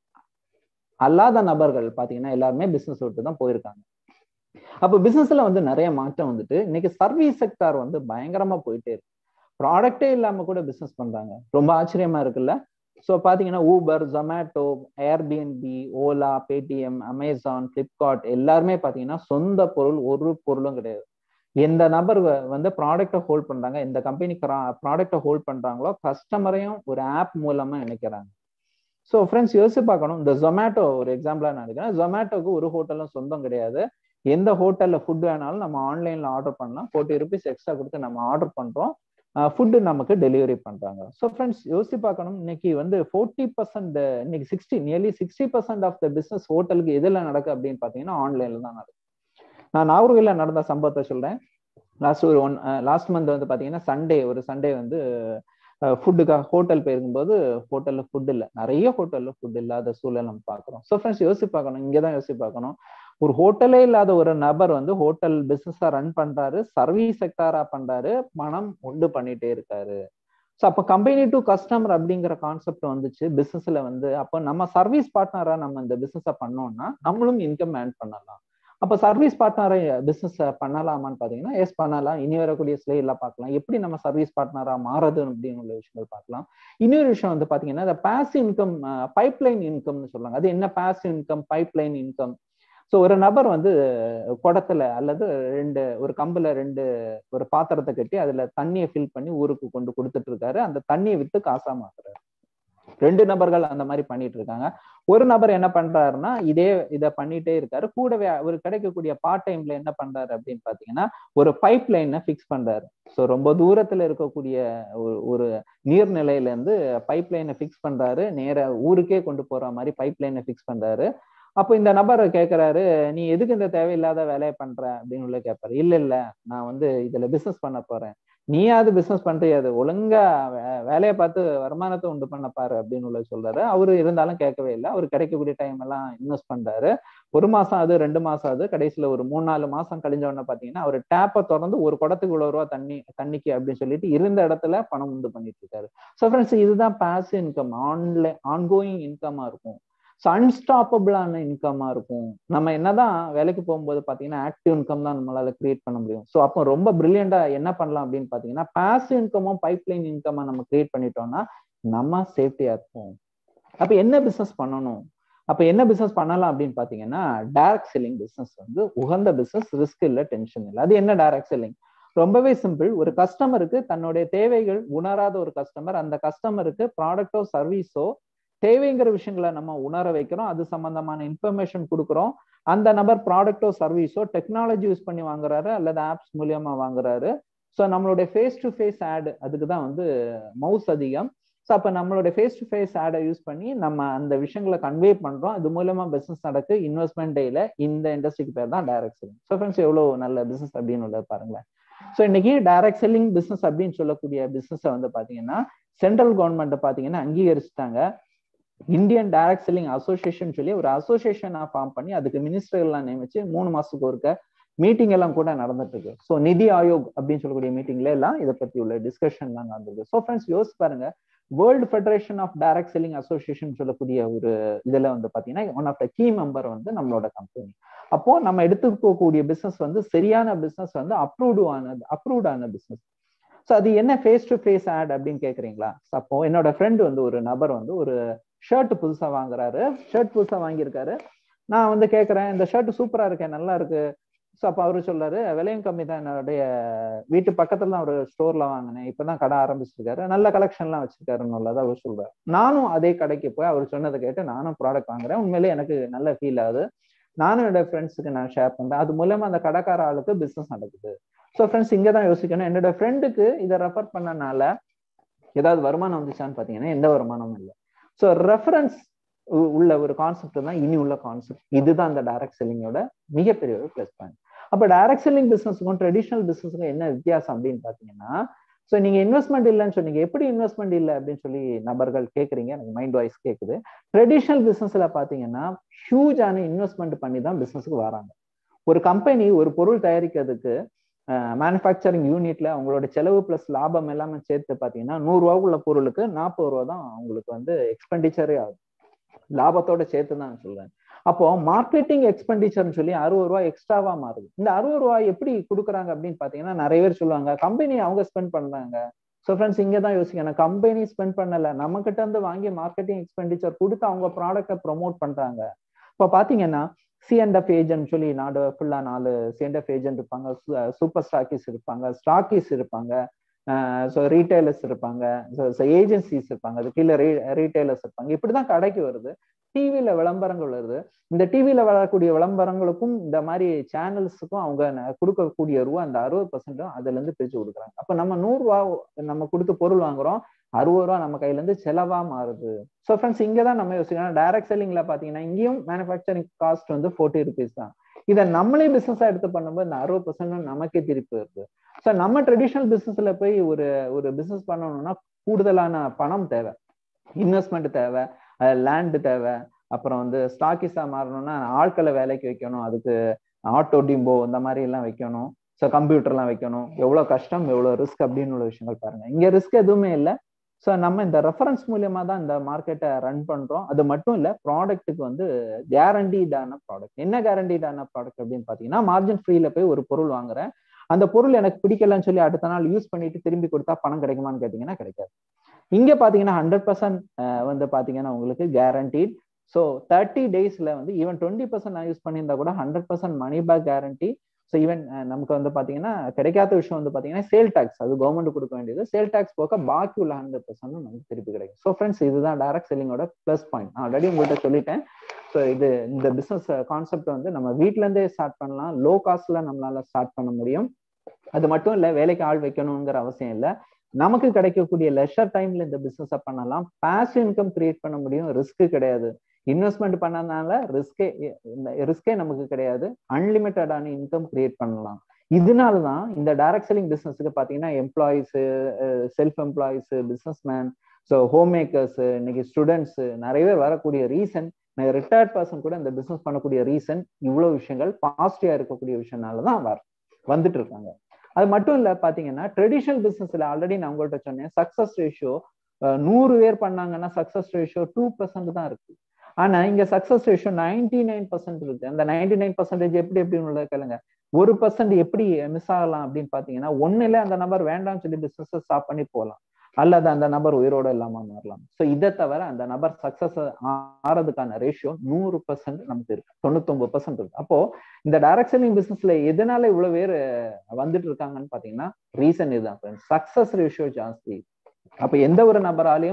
அல்லாத நபர்கள் பாத்தீங்கன்னா எல்லாருமே பிசினஸ் விட்டு தான் போயிருக்காங்க அப்போ பிசினஸ்ல வந்து நிறைய மாற்றம் வந்துட்டு இன்னைக்கு சர்வீஸ் செக்டார் வந்து பயங்கரமா போயிட்டே இருக்கு ப்ராடக்டே இல்லாம கூட பிசினஸ் பண்றாங்க ரொம்ப ஆச்சரியமா இருக்குல்ல ஸோ பாத்தீங்கன்னா Uber Zomato Airbnb Ola Paytm Amazon Flipkart எல்லாருமே பாத்தீங்கன்னா சொந்த பொருள் ஒரு பொருளும் கிடையாது எந்த நபர் வந்து ப்ராடக்டை ஹோல்ட் பண்றாங்க எந்த கம்பெனி ப்ராடக்டை ஹோல்ட் பண்றாங்களோ கஸ்டமரையும் ஒரு ஆப் மூலமா நினைக்கிறாங்க ஸோ ஃப்ரெண்ட்ஸ் யோசிச்சு பார்க்கணும் இந்த ஜொமேட்டோ ஒரு எக்ஸாம்பிளா நான் எடுக்கிறேன் ஜொமேட்டோக்கு ஒரு ஹோட்டலும் சொந்தம் கிடையாது எந்த ஹோட்டல்ல ஃபுட் வேணாலும் நம்ம ஆன்லைன்ல ஆர்டர் பண்ணலாம் ஃபோர்ட்டி ருபீஸ் எக்ஸ்ட்ரா கொடுத்து நம்ம ஆர்டர் பண்றோம் ஃபுட்டு நமக்கு டெலிவரி பண்றாங்க ஸோ ஃப்ரெண்ட்ஸ் யோசிச்சு பார்க்கணும் இன்னைக்கு வந்து ஃபோர்ட்டி பர்சன்ட் இன்னைக்கு sixty nearly sixty percent of the business ஹோட்டலுக்கு எதில் நடக்கு அப்படின்னு பார்த்தீங்கன்னா ஆன்லைன்ல தான் நடக்கும் நான் நாகர்கோயில நடந்த சம்பவத்தை சொல்றேன் லாஸ்ட் ஒரு ஒன் லாஸ்ட் மந்த் வந்து பாத்தீங்கன்னா சண்டே ஒரு சண்டே வந்து ஃபுட்டுக்காக ஹோட்டல் போயிருக்கும்போது ஹோட்டல்ல ஃபுட் இல்லை நிறைய ஹோட்டல்ல ஃபுட் இல்லாத சூழல் நம்ம பார்க்குறோம் ஸோ ஃப்ரெண்ட்ஸ் யோசிச்சு பார்க்கணும் இங்கே தான் யோசிச்சு பார்க்கணும் ஒரு ஹோட்டலே இல்லாத ஒரு நபர் வந்து ஹோட்டல் பிசினஸா ரன் பண்றாரு சர்வீஸ் செக்டாரா பண்றாரு பணம் உண்டு பண்ணிட்டே இருக்காரு ஸோ அப்போ கம்பெனி டு கஸ்டமர் அப்படிங்கிற கான்செப்ட் வந்துச்சு பிசினஸ்ல வந்து அப்போ நம்ம சர்வீஸ் பார்ட்னரா நம்ம இந்த பிசினஸை பண்ணோம்னா நம்மளும் இன்கம் ஏர்ன் பண்ணலாம் அப்போ சர்வீஸ் பார்ட்னரை பிசினஸ் பண்ணலாமான்னு பாத்தீங்கன்னா எஸ் பண்ணலாம் இனி வரக்கூடிய ஸ்லேல பார்க்கலாம் எப்படி நம்ம சர்வீஸ் பார்ட்னரா மாறுது அப்படின்னு உள்ள விஷயங்கள் பார்க்கலாம் இன்னொரு விஷயம் வந்து பாத்தீங்கன்னா இந்த பாஸ் இன்கம் பைப்லைன் இன்கம்னு சொல்லுவாங்க அது என்ன pass income pipeline income so ஒரு நபர் வந்து குடத்துல அல்லது ரெண்டு ஒரு கம்புல ரெண்டு ஒரு பாத்திரத்தை கட்டி அதுல தண்ணியை ஃபில் பண்ணி ஊருக்கு கொண்டு கொடுத்துட்டு இருக்காரு அந்த தண்ணியை வித்து காசா மாத்துறாரு ரெண்டு நபர்கள் அந்த மாதிரி பண்ணிட்டு இருக்காங்க ஒரு நபர் என்ன பண்றாருன்னா இதே இதை பண்ணிட்டே இருக்காரு கூடவே அவர் கிடைக்கக்கூடிய பார்ட் டைம்ல என்ன பண்றாரு அப்படின்னு பாத்தீங்கன்னா ஒரு பைப் லைனை ஃபிக்ஸ் பண்றாரு ஸோ ரொம்ப தூரத்துல இருக்கக்கூடிய ஒரு நீர்நிலையில இருந்து பைப் லைனை ஃபிக்ஸ் பண்றாரு நேர ஊருக்கே கொண்டு போற மாதிரி பைப் லைனை ஃபிக்ஸ் பண்றாரு அப்போ இந்த நபர் கேட்கிறாரு நீ எதுக்கு இந்த தேவையில்லாத வேலையை பண்ற அப்படின்னு உள்ள கேட்பாரு இல்ல இல்ல நான் வந்து இதுல பிசினஸ் பண்ண போறேன் நீயாவது பிசினஸ் பண்றியாது ஒழுங்கா வேலையை பார்த்து வருமானத்தை உண்டு பண்ண பாரு அப்படின்னு உள்ள சொல்றாரு அவரு இருந்தாலும் கேட்கவே இல்லை அவர் கிடைக்கக்கூடிய டைம் எல்லாம் இன்வெஸ்ட் பண்றாரு ஒரு மாசம் அது ரெண்டு மாசம் அது கடைசியில ஒரு மூணு நாலு மாசம் கழிஞ்ச உடனே பாத்தீங்கன்னா அவர் டேப்பை திறந்து ஒரு குடத்துக்கு இவ்வளவு ரூபா தண்ணி தண்ணிக்கு அப்படின்னு சொல்லிட்டு இருந்த இடத்துல பணம் உண்டு பண்ணிட்டு இருக்காரு ஸோ ஃப்ரெண்ட்ஸ் இதுதான் பாஸ் இன்கம் ஆன்லைன் ஆன்கோயிங் இன்கமா இருக்கும் ஸோ அன்ஸ்டாப்பபிளான இன்கமா இருக்கும் நம்ம என்னதான் வேலைக்கு போகும்போது பார்த்தீங்கன்னா ஆக்டிவ் இன்கம் தான் நம்மளால கிரியேட் பண்ண முடியும் ஸோ அப்போ ரொம்ப பிரில்லியண்டா என்ன பண்ணலாம் அப்படின்னு பார்த்தீங்கன்னா பாஸ் இன்கமும் பைப்லைன் இன்கமா நம்ம கிரியேட் பண்ணிட்டோம்னா நம்ம சேஃப்டியா இருப்போம் அப்போ என்ன பிசினஸ் பண்ணணும் அப்ப என்ன பிசினஸ் பண்ணலாம் அப்படின்னு பாத்தீங்கன்னா டைரக்ட் செல்லிங் பிசினஸ் வந்து உகந்த பிசினஸ் ரிஸ்க் இல்லை டென்ஷன் இல்லை அது என்ன டைரக்ட் செல்லிங் ரொம்பவே சிம்பிள் ஒரு கஸ்டமருக்கு தன்னுடைய தேவைகள் உணராத ஒரு கஸ்டமர் அந்த கஸ்டமருக்கு ப்ராடக்டோ சர்வீஸோ தேவைங்கிற விஷயங்களை நம்ம உணர வைக்கிறோம் அது சம்பந்தமான இன்ஃபர்மேஷன் கொடுக்குறோம் அந்த நபர் ப்ராடக்டோ சர்வீஸோ டெக்னாலஜி யூஸ் பண்ணி வாங்குறாரு அல்லது ஆப்ஸ் மூலியமா வாங்குறாரு ஸோ நம்மளுடைய ஃபேஸ் டு ஃபேஸ் ஆடு அதுக்கு தான் வந்து மவுஸ் அதிகம் ஸோ அப்போ நம்மளுடைய ஃபேஸ் டு ஃபேஸ் ஆடை யூஸ் பண்ணி நம்ம அந்த விஷயங்களை கன்வே பண்றோம் இது மூலமா பிசினஸ் நடக்கு இன்வெஸ்ட்மெண்ட் டேல இந்த இண்டஸ்ட்ரிக்கு பேர் தான் டைரக்ட் செல்லிங் ஸோ ஃப்ரெண்ட்ஸ் எவ்வளோ நல்ல பிசினஸ் அப்படின்னு உள்ளது பாருங்களேன் ஸோ இன்னைக்கு டைரக்ட் செல்லிங் பிசினஸ் அப்படின்னு சொல்லக்கூடிய பிசினஸை வந்து பாத்தீங்கன்னா சென்ட்ரல் கவர்மெண்ட் பாத்தீங்கன்னா அங்கீகரிச்சுட்டாங்க இந்தியன் டைரக்ட் செல்லிங் அசோசியேஷன் சொல்லி ஒரு அசோசியேஷனா ஃபார்ம் பண்ணி அதுக்கு மினிஸ்டர்லாம் நியமிச்சு மூணு மாசத்துக்கு ஒருக்க மீட்டிங் எல்லாம் கூட நடந்துட்டு இருக்கு ஸோ நிதி ஆயோக் அப்படின்னு சொல்லக்கூடிய மீட்டிங்ல எல்லாம் இதை பத்தி உள்ள டிஸ்கஷன் எல்லாம் நடந்திருக்கு ஸோ ஃப்ரெண்ட்ஸ் யோசிச்சு பாருங்க world federation of direct selling association சொல்லக்கூடிய ஒரு இதுல வந்து பாத்தீங்கன்னா one of the key member வந்து நம்மளோட கம்பெனி அப்போ நம்ம எடுத்துக்கக்கூடிய பிசினஸ் வந்து சரியான பிசினஸ் வந்து அப்ரூவ்டு ஆனது அப்ரூவ்ட் ஆன பிசினஸ் ஸோ அது என்ன ஃபேஸ் டு ஃபேஸ் ஆட் அப்படின்னு கேக்குறீங்களா அப்போ என்னோட ஃப்ரெண்ட் வந்து ஒரு நபர் வந்து ஒரு ஷர்ட் புதுசா வாங்குறாரு ஷர்ட் புதுசா வாங்கியிருக்காரு நான் வந்து கேட்கறேன் இந்த ஷர்ட் சூப்பரா இருக்கேன் நல்லா இருக்கு ஸோ அப்போ அவரு சொல்றாரு விலையும் கம்மி தான் என்னுடைய வீட்டு பக்கத்துல தான் ஒரு ஸ்டோர்ல வாங்கினேன் இப்பதான் கடை ஆரம்பிச்சிருக்காரு நல்ல கலெக்ஷன்லாம் வச்சிருக்காருன்னு உள்ளதை அவர் சொல்றாரு நானும் அதே கடைக்கு போய் அவர் சொன்னதை கேட்டு நானும் ப்ராடக்ட் வாங்குறேன் உண்மையிலேயே எனக்கு நல்ல ஃபீல் ஆகுது நானும் என்னோட ஃப்ரெண்ட்ஸுக்கு நான் ஷேர் பண்றேன் அது மூலமா அந்த கடைக்கார ஆளுக்கு பிசினஸ் நடக்குது ஸோ ஃப்ரெண்ட்ஸ் இங்கே தான் யோசிக்கணும் என்னோட ஃப்ரெண்டுக்கு இதை ரெஃபர் பண்ணனால ஏதாவது வருமானம் வந்துச்சான்னு பார்த்தீங்கன்னா எந்த வருமானமும் இல்லை ஸோ ரெஃபரன்ஸ் உள்ள ஒரு கான்செப்ட் தான் இனி உள்ள கான்செப்ட் இதுதான் அந்த டைரக்ட் செல்லிங்கோட மிகப்பெரிய ஒரு ப்ளஸ் பாயிண்ட் அப்போ டைரக்ட் செல்லிங் பிசினஸுக்கும் ட்ரெடிஷனல் பிசினஸுக்கும் என்ன வித்தியாசம் அப்படின்னு பார்த்தீங்கன்னா ஸோ நீங்க இன்வெஸ்ட்மெண்ட் இல்லைன்னு சொன்னீங்க எப்படி இன்வெஸ்ட்மெண்ட் இல்லை அப்படின்னு சொல்லி நபர்கள் கேட்குறீங்க எனக்கு மைண்ட் வாய்ஸ் கேட்குது ட்ரெடிஷ்னல் பிசினஸ்ல பார்த்தீங்கன்னா ஹியூஜான இன்வெஸ்ட்மெண்ட் பண்ணி தான் பிசினஸ்க்கு வராங்க ஒரு கம்பெனி ஒரு பொருள் தயாரிக்கிறதுக்கு மேனுஃபேக்சரிங் யூனிட்ல அவங்களோட செலவு பிளஸ் லாபம் எல்லாமே சேர்த்து பார்த்தீங்கன்னா நூறுரூவாக்குள்ள பொருளுக்கு நாற்பது ரூபா தான் அவங்களுக்கு வந்து எக்ஸ்பெண்டிச்சரே ஆகும் லாபத்தோட சேர்த்து தான் சொல்றேன் அப்போ மார்க்கெட்டிங் எக்ஸ்பெண்டிச்சர்னு சொல்லி அறுபது ரூபாய் எக்ஸ்ட்ராவா மாறுது இந்த அறுபது ரூபாய் எப்படி கொடுக்குறாங்க அப்படின்னு பாத்தீங்கன்னா நிறைய பேர் சொல்லுவாங்க கம்பெனி அவங்க ஸ்பெண்ட் பண்றாங்க ஸோ ஃப்ரெண்ட்ஸ் இங்கே தான் யோசிக்கணும் கம்பெனி ஸ்பெண்ட் பண்ணல நம்ம கிட்ட இருந்து வாங்கி மார்க்கெட்டிங் எக்ஸ்பெண்டிச்சர் கொடுத்து அவங்க ப்ராடக்டை ப்ரொமோட் பண்றாங்க இப்போ பாத்தீங்கன்னா சிஎன்எஃப் ஏஜென்ட் சொல்லி நாடு ஃபுல்லா நாலு சிஎன்எஃப் ஏஜென்ட் இருப்பாங்க சூப்பர் ஸ்டாக்கிஸ் இருப்பாங்க ஸ்டாக்கிஸ் இருப்பாங்க ஸோ ரீட்டைலர்ஸ் இருப்பாங்க ஏஜென்சிஸ் இருப்பாங்க அது கீழே ரீ ரீட்டைலர்ஸ் இருப்பாங்க இப்படிதான் கடைக்கு வருது டிவியில விளம்பரங்கள் வருது இந்த டிவியில வரக்கூடிய விளம்பரங்களுக்கும் இந்த மாதிரி சேனல்ஸுக்கும் அவங்க கொடுக்கக்கூடிய ரூபா அந்த அறுபது பர்சன்டும் அதுல இருந்து பிரிச்சு கொடுக்குறாங்க அப்ப நம்ம நூறு ரூபா நம்ம கொடுத்து பொருள் வாங்குறோம் அறுபது ரூபா நம்ம கையில இருந்து செலவா மாறுது ஸோ ஃப்ரெண்ட்ஸ் இங்க தான் நம்ம யோசிக்கணும் டைரக்ட் செல்லிங்ல பாத்தீங்கன்னா இங்கேயும் மேனுஃபேக்சரிங் காஸ்ட் வந்து ஃபோர்ட்டி ருபீஸ் தான் இதை நம்மளே பிசினஸா எடுத்து பண்ணும்போது இந்த அறுபது பர்சன்ட் நமக்கே திருப்பி வருது ஸோ நம்ம ட்ரெடிஷ்னல் பிசினஸ்ல போய் ஒரு ஒரு பிசினஸ் பண்ணணும்னா கூடுதலான பணம் தேவை இன்வெஸ்ட்மெண்ட் தேவை லேண்டு தேவை அப்புறம் வந்து ஸ்டாக்கிஸா மாறணும்னா ஆட்களை வேலைக்கு வைக்கணும் அதுக்கு ஆட்டோ டிம்போ இந்த மாதிரி எல்லாம் வைக்கணும் ஸோ கம்ப்யூட்டர்லாம் வைக்கணும் எவ்வளோ கஷ்டம் எவ்வளோ ரிஸ்க் அப்படின்னு உள்ள விஷயங்கள் பாருங்க இங்க ரிஸ்க் எதுவுமே இல்லை ஸோ நம்ம இந்த ரெஃபரன்ஸ் மூலியமா தான் இந்த மார்க்கெட்டை ரன் பண்றோம் அது மட்டும் இல்லை ப்ராடக்ட்டுக்கு வந்து கேரண்டீடான ப்ராடக்ட் என்ன கேரண்டீடான ப்ராடக்ட் அப்படின்னு பார்த்தீங்கன்னா மார்ஜின் ஃப்ரீல போய் ஒரு பொருள் வாங்குறேன் அந்த பொருள் எனக்கு பிடிக்கலன்னு சொல்லி அடுத்த நாள் யூஸ் பண்ணிட்டு திரும்பி கொடுத்தா பணம் கிடைக்குமான்னு கேட்டீங்கன்னா கிடைக்காது இங்க பாத்தீங்கன்னா ஹண்ட்ரட் பர்சன்ட் வந்து பாத்தீங்கன்னா உங்களுக்கு கேரண்டீட் ஸோ தேர்ட்டி டேஸ்ல வந்து ஈவன் டுவெண்ட்டி பர்சன்ட் நான் யூஸ் பண்ணியிருந்தா கூட hundred percent money back guarantee so even நமக்கு வந்து பாத்தீங்கன்னா கிடைக்காத விஷயம் வந்து பாத்தீங்கன்னா சேல் டாக்ஸ் அது கவர்மெண்ட் கொடுக்க வேண்டியது சேல் டாக்ஸ் போக பாக்கி உள்ள ஹண்ட்ரட் பர்சன்ட் நமக்கு திருப்பி கிடைக்கும் ஸோ ஃப்ரெண்ட்ஸ் இதுதான் டைரக்ட் செல்லிங்கோட ப்ளஸ் பாயிண்ட் நான் ஆல்ரெடி உங்கள்கிட்ட சொல்லிட்டேன் ஸோ இது இந்த பிசினஸ் கான்செப்ட் வந்து நம்ம வீட்ல இருந்தே ஸ்டார்ட் பண்ணலாம் லோ காஸ்ட்ல நம்மளால ஸ்டார்ட் பண்ண முடியும் அது மட்டும் இல்ல வேலைக்கு ஆள் வைக்கணுங்கிற அவசியம் இல்லை நமக்கு கிடைக்கக்கூடிய லெஷர் டைம்ல இந்த பிசினஸ் பண்ணலாம் பாசிவ் இன்கம் கிரியேட் பண்ண முடியும் ரிஸ்க் கிடையாது இன்வெஸ்ட்மெண்ட் பண்ணனால ரிஸ்கே ரிஸ்கே நமக்கு கிடையாது அன்லிமிட்டடான இன்கம் கிரியேட் பண்ணலாம் இதனால தான் இந்த டைரக்ட் செல்லிங் பிசினஸ்க்கு பாத்தீங்கன்னா employees self employees businessman so homemakers இன்னைக்கு ஸ்டூடெண்ட்ஸ் நிறைய பேர் வரக்கூடிய ரீசன் ரிட்டையர்ட் பர்சன் கூட இந்த பிசினஸ் பண்ணக்கூடிய ரீசன் இவ்வளவு விஷயங்கள் பாசிட்டிவா இருக்கக்கூடிய விஷயம்னால தான் வர வந்துட்டு இருக்காங்க அது மட்டும் இல்ல பாத்தீங்கன்னா ட்ரெடிஷனல் பிசினஸ்ல ஆல்ரெடி நான் உங்கள்கிட்ட சொன்னேன் சக்சஸ் ரேஷியோ நூறு பேர் பண்ணாங்கன்னா சக்சஸ் ரேஷியோ டூ பர்சன்ட் தான் இருக்கு ஆனா இங்க success ratio ninety nine percent இருக்கு அந்த நைன்டி நைன் பர்சன்டேஜ் எப்படி எப்படின்னு உள்ளது கேளுங்க ஒரு பர்சன்ட் எப்படி மிஸ் ஆகலாம் அப்படின்னு பாத்தீங்கன்னா ஒண்ணுல அந்த நபர் வேண்டாம்னு சொல்லி பிசினஸ் ஸ்டாப் பண்ணி போகலாம் அல்லது அந்த நபர் உயிரோட இல்லாம மாறலாம் ஸோ இதை தவிர அந்த நபர் சக்சஸ் ஆறதுக்கான ரேஷியோ நூறு பர்சன்ட் நமக்கு இருக்கு தொண்ணூத்தொன்பது பர்சன்ட் இருக்கு அப்போ இந்த டைரக்ட் செல்லிங் பிசினஸ்ல எதனால இவ்வளவு பேர் வந்துட்டு இருக்காங்கன்னு பாத்தீங்கன்னா ரீசன் இதுதான் சக்சஸ் ரேஷியோ ஜாஸ்தி அப்ப எந்த ஒரு நபராலையும்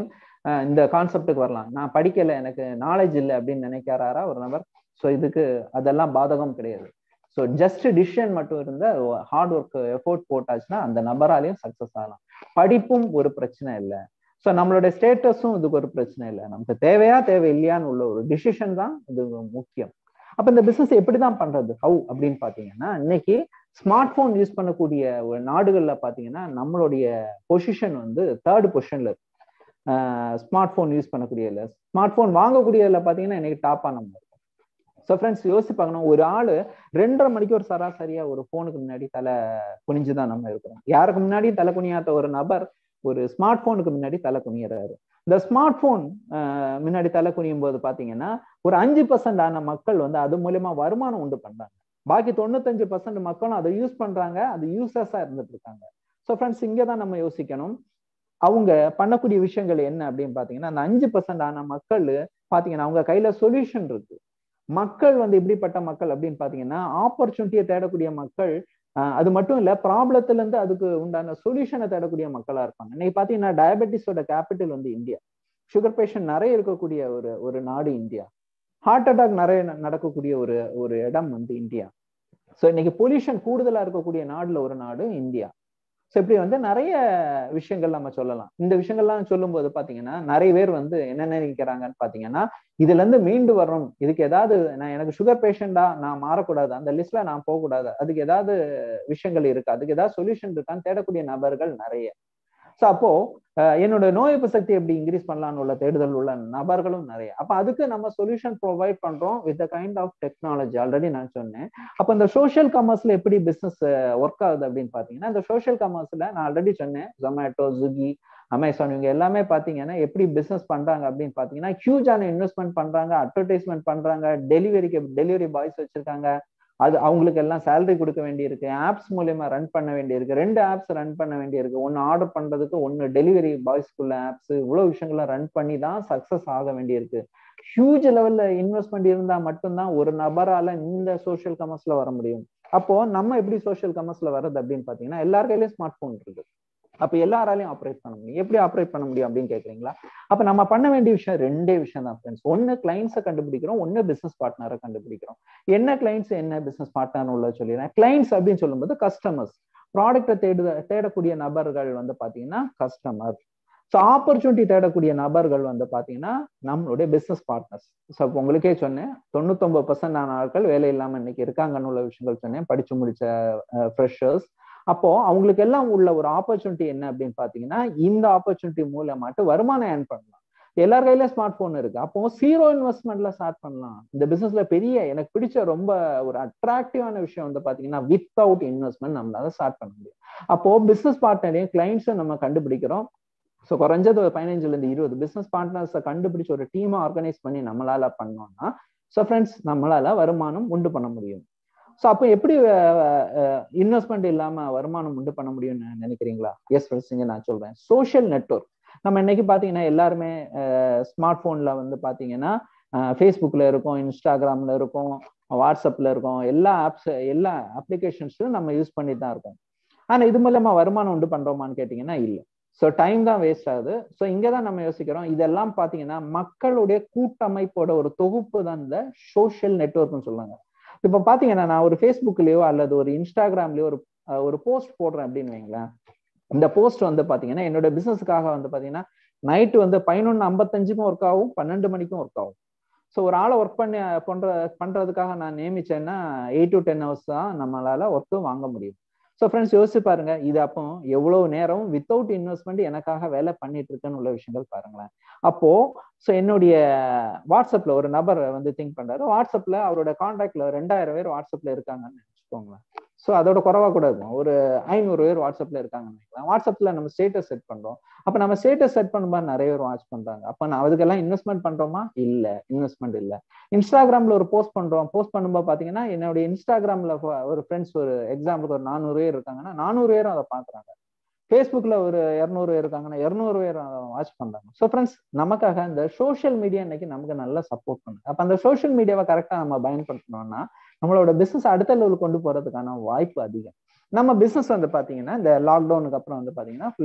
இந்த கான்செப்டுக்கு வரலாம் நான் படிக்கல எனக்கு நாலேஜ் இல்லை அப்படின்னு நினைக்கிறாரா ஒரு நபர் ஸோ இதுக்கு அதெல்லாம் பாதகம் கிடையாது ஸோ ஜஸ்ட் டிசிஷன் மட்டும் இருந்த ஹார்ட் ஒர்க் எஃபோர்ட் போட்டாச்சுன்னா அந்த நபராலையும் சக்சஸ் ஆகலாம் படிப்பும் ஒரு பிரச்சனை இல்லை ஸோ நம்மளுடைய ஸ்டேட்டஸும் இதுக்கு ஒரு பிரச்சனை இல்லை நமக்கு தேவையா தேவை இல்லையான்னு உள்ள ஒரு டிசிஷன் தான் இது முக்கியம் அப்ப இந்த பிசினஸ் எப்படி தான் பண்றது ஹவு அப்படின்னு பாத்தீங்கன்னா இன்னைக்கு ஸ்மார்ட் போன் யூஸ் பண்ணக்கூடிய ஒரு நாடுகள்ல பாத்தீங்கன்னா நம்மளுடைய பொசிஷன் வந்து தேர்ட் பொசிஷன்ல இருக்கு ஸ்மார்ட் போன் யூஸ் பண்ணக்கூடிய இல்லை ஸ்மார்ட் போன் வாங்கக்கூடியதுல பாத்தீங்கன்னா இன்னைக்கு டாப்பா நம்ம இருக்கும் ஸோ ஃப்ரெண்ட்ஸ் யோசிப்பாங்கணும் ஒரு ஆளு ரெண்டரை மணிக்கு ஒரு சராசரியா ஒரு போனுக்கு முன்னாடி தலை குனிஞ்சுதான் நம்ம இருக்கிறோம் யாருக்கு முன்னாடி தலை குனியாத ஒரு நபர் ஒரு ஸ்மார்ட் போனுக்கு முன்னாடி தலை குனியறாரு இந்த ஸ்மார்ட் போன் முன்னாடி தலை குனியும் போது பாத்தீங்கன்னா ஒரு அஞ்சு பர்சன்ட் ஆன மக்கள் வந்து அது மூலியமா வருமானம் உண்டு பண்றாங்க பாக்கி தொண்ணூத்தஞ்சு பர்சன்ட் மக்களும் அதை யூஸ் பண்றாங்க அது யூசர்ஸா இருந்துட்டு இருக்காங்க ஸோ ஃப்ரெண்ட்ஸ் இங்கே தான் நம்ம யோசிக்கணும் அவங்க பண்ணக்கூடிய விஷயங்கள் என்ன அப்படின்னு பாத்தீங்கன்னா அந்த அஞ்சு பர்சன்ட் ஆன மக்கள் பாத்தீங்கன்னா அவங்க கையில சொல்யூஷன் இருக்கு மக்கள் வந்து எப்படிப்பட்ட மக்கள் அப்படின்னு பாத்தீங்கன்னா ஆப்பர்ச்சுனிட்டியை தேடக்கூடிய மக்கள் அது மட்டும் இல்ல ப்ராப்ளத்துல இருந்து அதுக்கு உண்டான சொல்யூஷனை தேடக்கூடிய மக்களா இருப்பாங்க இன்னைக்கு பாத்தீங்கன்னா டயபெட்டிஸோட கேபிட்டல் வந்து இந்தியா சுகர் பேஷண்ட் நிறைய இருக்கக்கூடிய ஒரு ஒரு நாடு இந்தியா ஹார்ட் அட்டாக் நிறைய நடக்கக்கூடிய ஒரு ஒரு இடம் வந்து இந்தியா ஸோ இன்னைக்கு பொல்யூஷன் கூடுதலா இருக்கக்கூடிய நாடுல ஒரு நாடு இந்தியா ஸோ இப்படி வந்து நிறைய விஷயங்கள் நம்ம சொல்லலாம் இந்த விஷயங்கள்லாம் சொல்லும்போது பாத்தீங்கன்னா நிறைய பேர் வந்து என்ன நினைக்கிறாங்கன்னு பாத்தீங்கன்னா இதுல இருந்து மீண்டு வரணும் இதுக்கு ஏதாவது நான் எனக்கு சுகர் பேஷண்டா நான் மாறக்கூடாது அந்த லிஸ்ட்ல நான் போகக்கூடாது அதுக்கு ஏதாவது விஷயங்கள் இருக்கு அதுக்கு ஏதாவது சொல்யூஷன் இருக்கான்னு தேடக்கூடிய நபர்கள் நிறைய ஸோ அப்போ என்னோட நோய் எதிர்ப்பு சக்தி எப்படி இன்க்ரீஸ் பண்ணலாம்னு உள்ள தேடுதல் உள்ள நபர்களும் நிறைய அப்ப அதுக்கு நம்ம சொல்யூஷன் ப்ரொவைட் பண்றோம் with the kind of technology already நான் சொன்னேன் அப்ப இந்த சோஷியல் கமர்ஸ்ல எப்படி பிசினஸ் ஒர்க் ஆகுது அப்படின்னு பாத்தீங்கன்னா இந்த சோஷியல் கமர்ஸ்ல நான் ஆல்ரெடி சொன்னேன் ஜொமேட்டோ ஸ்விக்கி அமேசான் இவங்க எல்லாமே பாத்தீங்கன்னா எப்படி பிசினஸ் பண்றாங்க அப்படின்னு பாத்தீங்கன்னா ஹியூஜான இன்வெஸ்ட்மெண்ட் பண்றாங்க அட்வர்டைஸ்மெண்ட் பண்றாங்க டெலிவரிக்கு டெலிவரி பாய்ஸ் வச்சிருக்காங்க அது அவங்களுக்கு எல்லாம் சேலரி கொடுக்க வேண்டியிருக்கு ஆப்ஸ் மூலியமா ரன் பண்ண வேண்டியிருக்கு ரெண்டு ஆப்ஸ் ரன் பண்ண வேண்டியிருக்கு ஒன்னு ஆர்டர் பண்றதுக்கு ஒன்னு டெலிவரி பாய்ஸ்க்குள்ள ஆப்ஸ் இவ்வளவு விஷயங்களை ரன் பண்ணி தான் சக்சஸ் ஆக வேண்டியிருக்கு ஹியூஜ் லெவல்ல இன்வெஸ்ட்மெண்ட் இருந்தா மட்டும்தான் ஒரு நபரால இந்த சோசியல் கமர்ஸ்ல வர முடியும் அப்போ நம்ம எப்படி சோசியல் கமர்ஸ்ல வர்றது அப்படின்னு பாத்தீங்கன்னா எல்லார் கையிலயும் ஸ்மார்ட் போன் இருக்கு அப்ப எல்லாராலையும் ஆப்ரேட் பண்ண முடியும் எப்படி ஆப்ரேட் பண்ண முடியும் அப்படின்னு கேக்குறீங்களா அப்ப நம்ம பண்ண வேண்டிய விஷயம் ரெண்டே விஷயம் தான் ஃப்ரெண்ட்ஸ் ஒன்னு கிளைண்ட்ஸை கண்டுபிடிக்கிறோம் ஒன்னு பிசினஸ் பார்ட்னரை கண்டுபிடிக்கிறோம் என்ன கிளைண்ட்ஸ் என்ன பிசினஸ் பார்ட்னர் உள்ள சொல்லிடுறேன் கிளைண்ட்ஸ் அப்படின்னு சொல்லும்போது கஸ்டமர்ஸ் ப்ராடக்டை தேடு தேடக்கூடிய நபர்கள் வந்து பாத்தீங்கன்னா கஸ்டமர் ஸோ ஆப்பர்ச்சுனிட்டி தேடக்கூடிய நபர்கள் வந்து பாத்தீங்கன்னா நம்மளுடைய பிசினஸ் பார்ட்னர்ஸ் ஸோ உங்களுக்கே சொன்னேன் தொண்ணூத்தொன்பது பர்சன்ட் ஆன ஆட்கள் வேலை இல்லாம இன்னைக்கு இருக்காங்கன்னு உள்ள விஷயங்கள் சொன்னேன் படிச்சு முடிச்ச ஃப்ரெஷர்ஸ் அப்போ அவங்களுக்கு எல்லாம் உள்ள ஒரு ஆப்பர்ச்சுனிட்டி என்ன அப்படின்னு பாத்தீங்கன்னா இந்த ஆப்பர்ச்சுனிட்டி மூலமாட்டு வருமானம் ஏர்ன் பண்ணலாம் எல்லார் கையில ஸ்மார்ட் போன் இருக்கு அப்போ ஜீரோ இன்வெஸ்ட்மெண்ட்ல ஸ்டார்ட் பண்ணலாம் இந்த பிசினஸ்ல பெரிய எனக்கு பிடிச்ச ரொம்ப ஒரு அட்ராக்டிவான விஷயம் வந்து பாத்தீங்கன்னா வித்தவுட் இன்வெஸ்ட்மெண்ட் நம்மளால ஸ்டார்ட் பண்ண முடியும் அப்போ பிசினஸ் பார்ட்னரையும் கிளைண்ட்ஸும் நம்ம கண்டுபிடிக்கிறோம் ஸோ குறைஞ்சது ஒரு பதினஞ்சுல இருந்து இருபது பிசினஸ் பார்ட்னர்ஸை கண்டுபிடிச்சு ஒரு டீமை ஆர்கனைஸ் பண்ணி நம்மளால பண்ணோம்னா ஸோ ஃப்ரெண்ட்ஸ் நம்மளால வருமானம் உண்டு பண்ண முடியும் ஸோ அப்போ எப்படி இன்வெஸ்ட்மெண்ட் இல்லாம வருமானம் உண்டு பண்ண முடியும்னு நினைக்கிறீங்களா எஸ் ஃப்ரெண்ட்ஸ் இங்க நான் சொல்றேன் சோஷியல் நெட்ஒர்க் நம்ம இன்னைக்கு பாத்தீங்கன்னா எல்லாருமே ஸ்மார்ட் போன்ல வந்து பாத்தீங்கன்னா ஃபேஸ்புக்ல இருக்கும் இன்ஸ்டாகிராம்ல இருக்கும் வாட்ஸ்அப்ல இருக்கும் எல்லா ஆப்ஸ் எல்லா அப்ளிகேஷன்ஸும் நம்ம யூஸ் பண்ணிட்டு தான் இருக்கோம் ஆனா இது மூலமா வருமானம் உண்டு பண்றோமான்னு கேட்டீங்கன்னா இல்லை ஸோ டைம் தான் வேஸ்ட் ஆகுது ஸோ இங்கே தான் நம்ம யோசிக்கிறோம் இதெல்லாம் பார்த்தீங்கன்னா மக்களுடைய கூட்டமைப்போட ஒரு தொகுப்பு தான் இந்த சோஷியல் நெட்ஒர்க்னு சொல்லுவாங்க இப்போ பார்த்தீங்கன்னா நான் ஒரு ஃபேஸ்புக்லயோ அல்லது ஒரு இன்ஸ்டாகிராம்லயோ ஒரு ஒரு போஸ்ட் போடுறேன் அப்படின்னு வைங்களேன் இந்த போஸ்ட் வந்து பாத்தீங்கன்னா என்னோட பிசினஸுக்காக வந்து பாத்தீங்கன்னா நைட்டு வந்து பதினொன்று ஐம்பத்தஞ்சுக்கும் ஒர்க் ஆகும் பன்னெண்டு மணிக்கும் ஒர்க் ஆகும் ஸோ ஒரு ஆளை ஒர்க் பண்ணி பண்ற பண்றதுக்காக நான் நியமிச்சேன்னா எயிட் டு டென் ஹவர்ஸ் தான் நம்மளால ஒர்க்கும் வாங்க முடியும் ஸோ ஃப்ரெண்ட்ஸ் யோசிச்சு பாருங்க இது அப்போ எவ்வளவு நேரம் வித்தவுட் இன்வெஸ்ட்மெண்ட் எனக்காக வேலை பண்ணிட்டு இருக்குன்னு உள்ள விஷயங்கள் பாருங்களேன் அப்போ ஸோ என்னுடைய வாட்ஸ்அப்ல ஒரு நபர் வந்து திங்க் பண்றாரு வாட்ஸ்அப்ல அவரோட கான்டாக்ட்ல ரெண்டாயிரம் பேர் வாட்ஸ்அப்ல இருக்காங்கன்னு நினைச்சுக்கோங்களேன் ஸோ அதோட குறவா கூட இருக்கும் ஒரு ஐநூறு பேர் வாட்ஸ்அப்ல இருக்காங்கன்னு நினைக்கலாம் வாட்ஸ்அப்ல நம்ம ஸ்டேட்டஸ் செட் பண்றோம் அப்ப நம்ம ஸ்டேட்டஸ் செட் பண்ணும்போது நிறைய பேர் வாட்ச் பண்றாங்க அப்ப நான் அதுக்கெல்லாம் இன்வெஸ்ட்மெண்ட் பண்றோமா இல்ல இன்வெஸ்ட்மெண்ட் இல்ல இன்ஸ்டாகிராம்ல ஒரு போஸ்ட் பண்றோம் போஸ்ட் பண்ணும்போது பாத்தீங்கன்னா என்னுடைய இன்ஸ்டாகிராம்ல ஒரு ஃப்ரெண்ட்ஸ் ஒரு எக்ஸாம்பிளுக்கு ஒரு நானூறு பேர் இருக்காங்கன்னா நானூறு பேரும் அதை பாக்குறாங்க ஃபேஸ்புக்ல ஒரு இரநூறு பேர் இருக்காங்கன்னா இரநூறு பேர் வாட்ச் பண்றாங்க ஸோ ஃப்ரெண்ட்ஸ் நமக்காக இந்த சோஷியல் மீடியா இன்னைக்கு நமக்கு நல்லா சப்போர்ட் பண்ணுது அப்ப அந்த சோஷியல் மீடியாவை கரெக்டா நம்ம பயன்படுத்தணும்னா நம்மளோட பிசினஸ் அடுத்த லெவலுக்கு கொண்டு போறதுக்கான வாய்ப்பு அதிகம் நம்ம பிசினஸ் வந்து பாத்தீங்கன்னா இந்த லாக்டவுனுக்கு அப்புறம் வந்து பாத்தீங்கன்னா ஃபுல்லி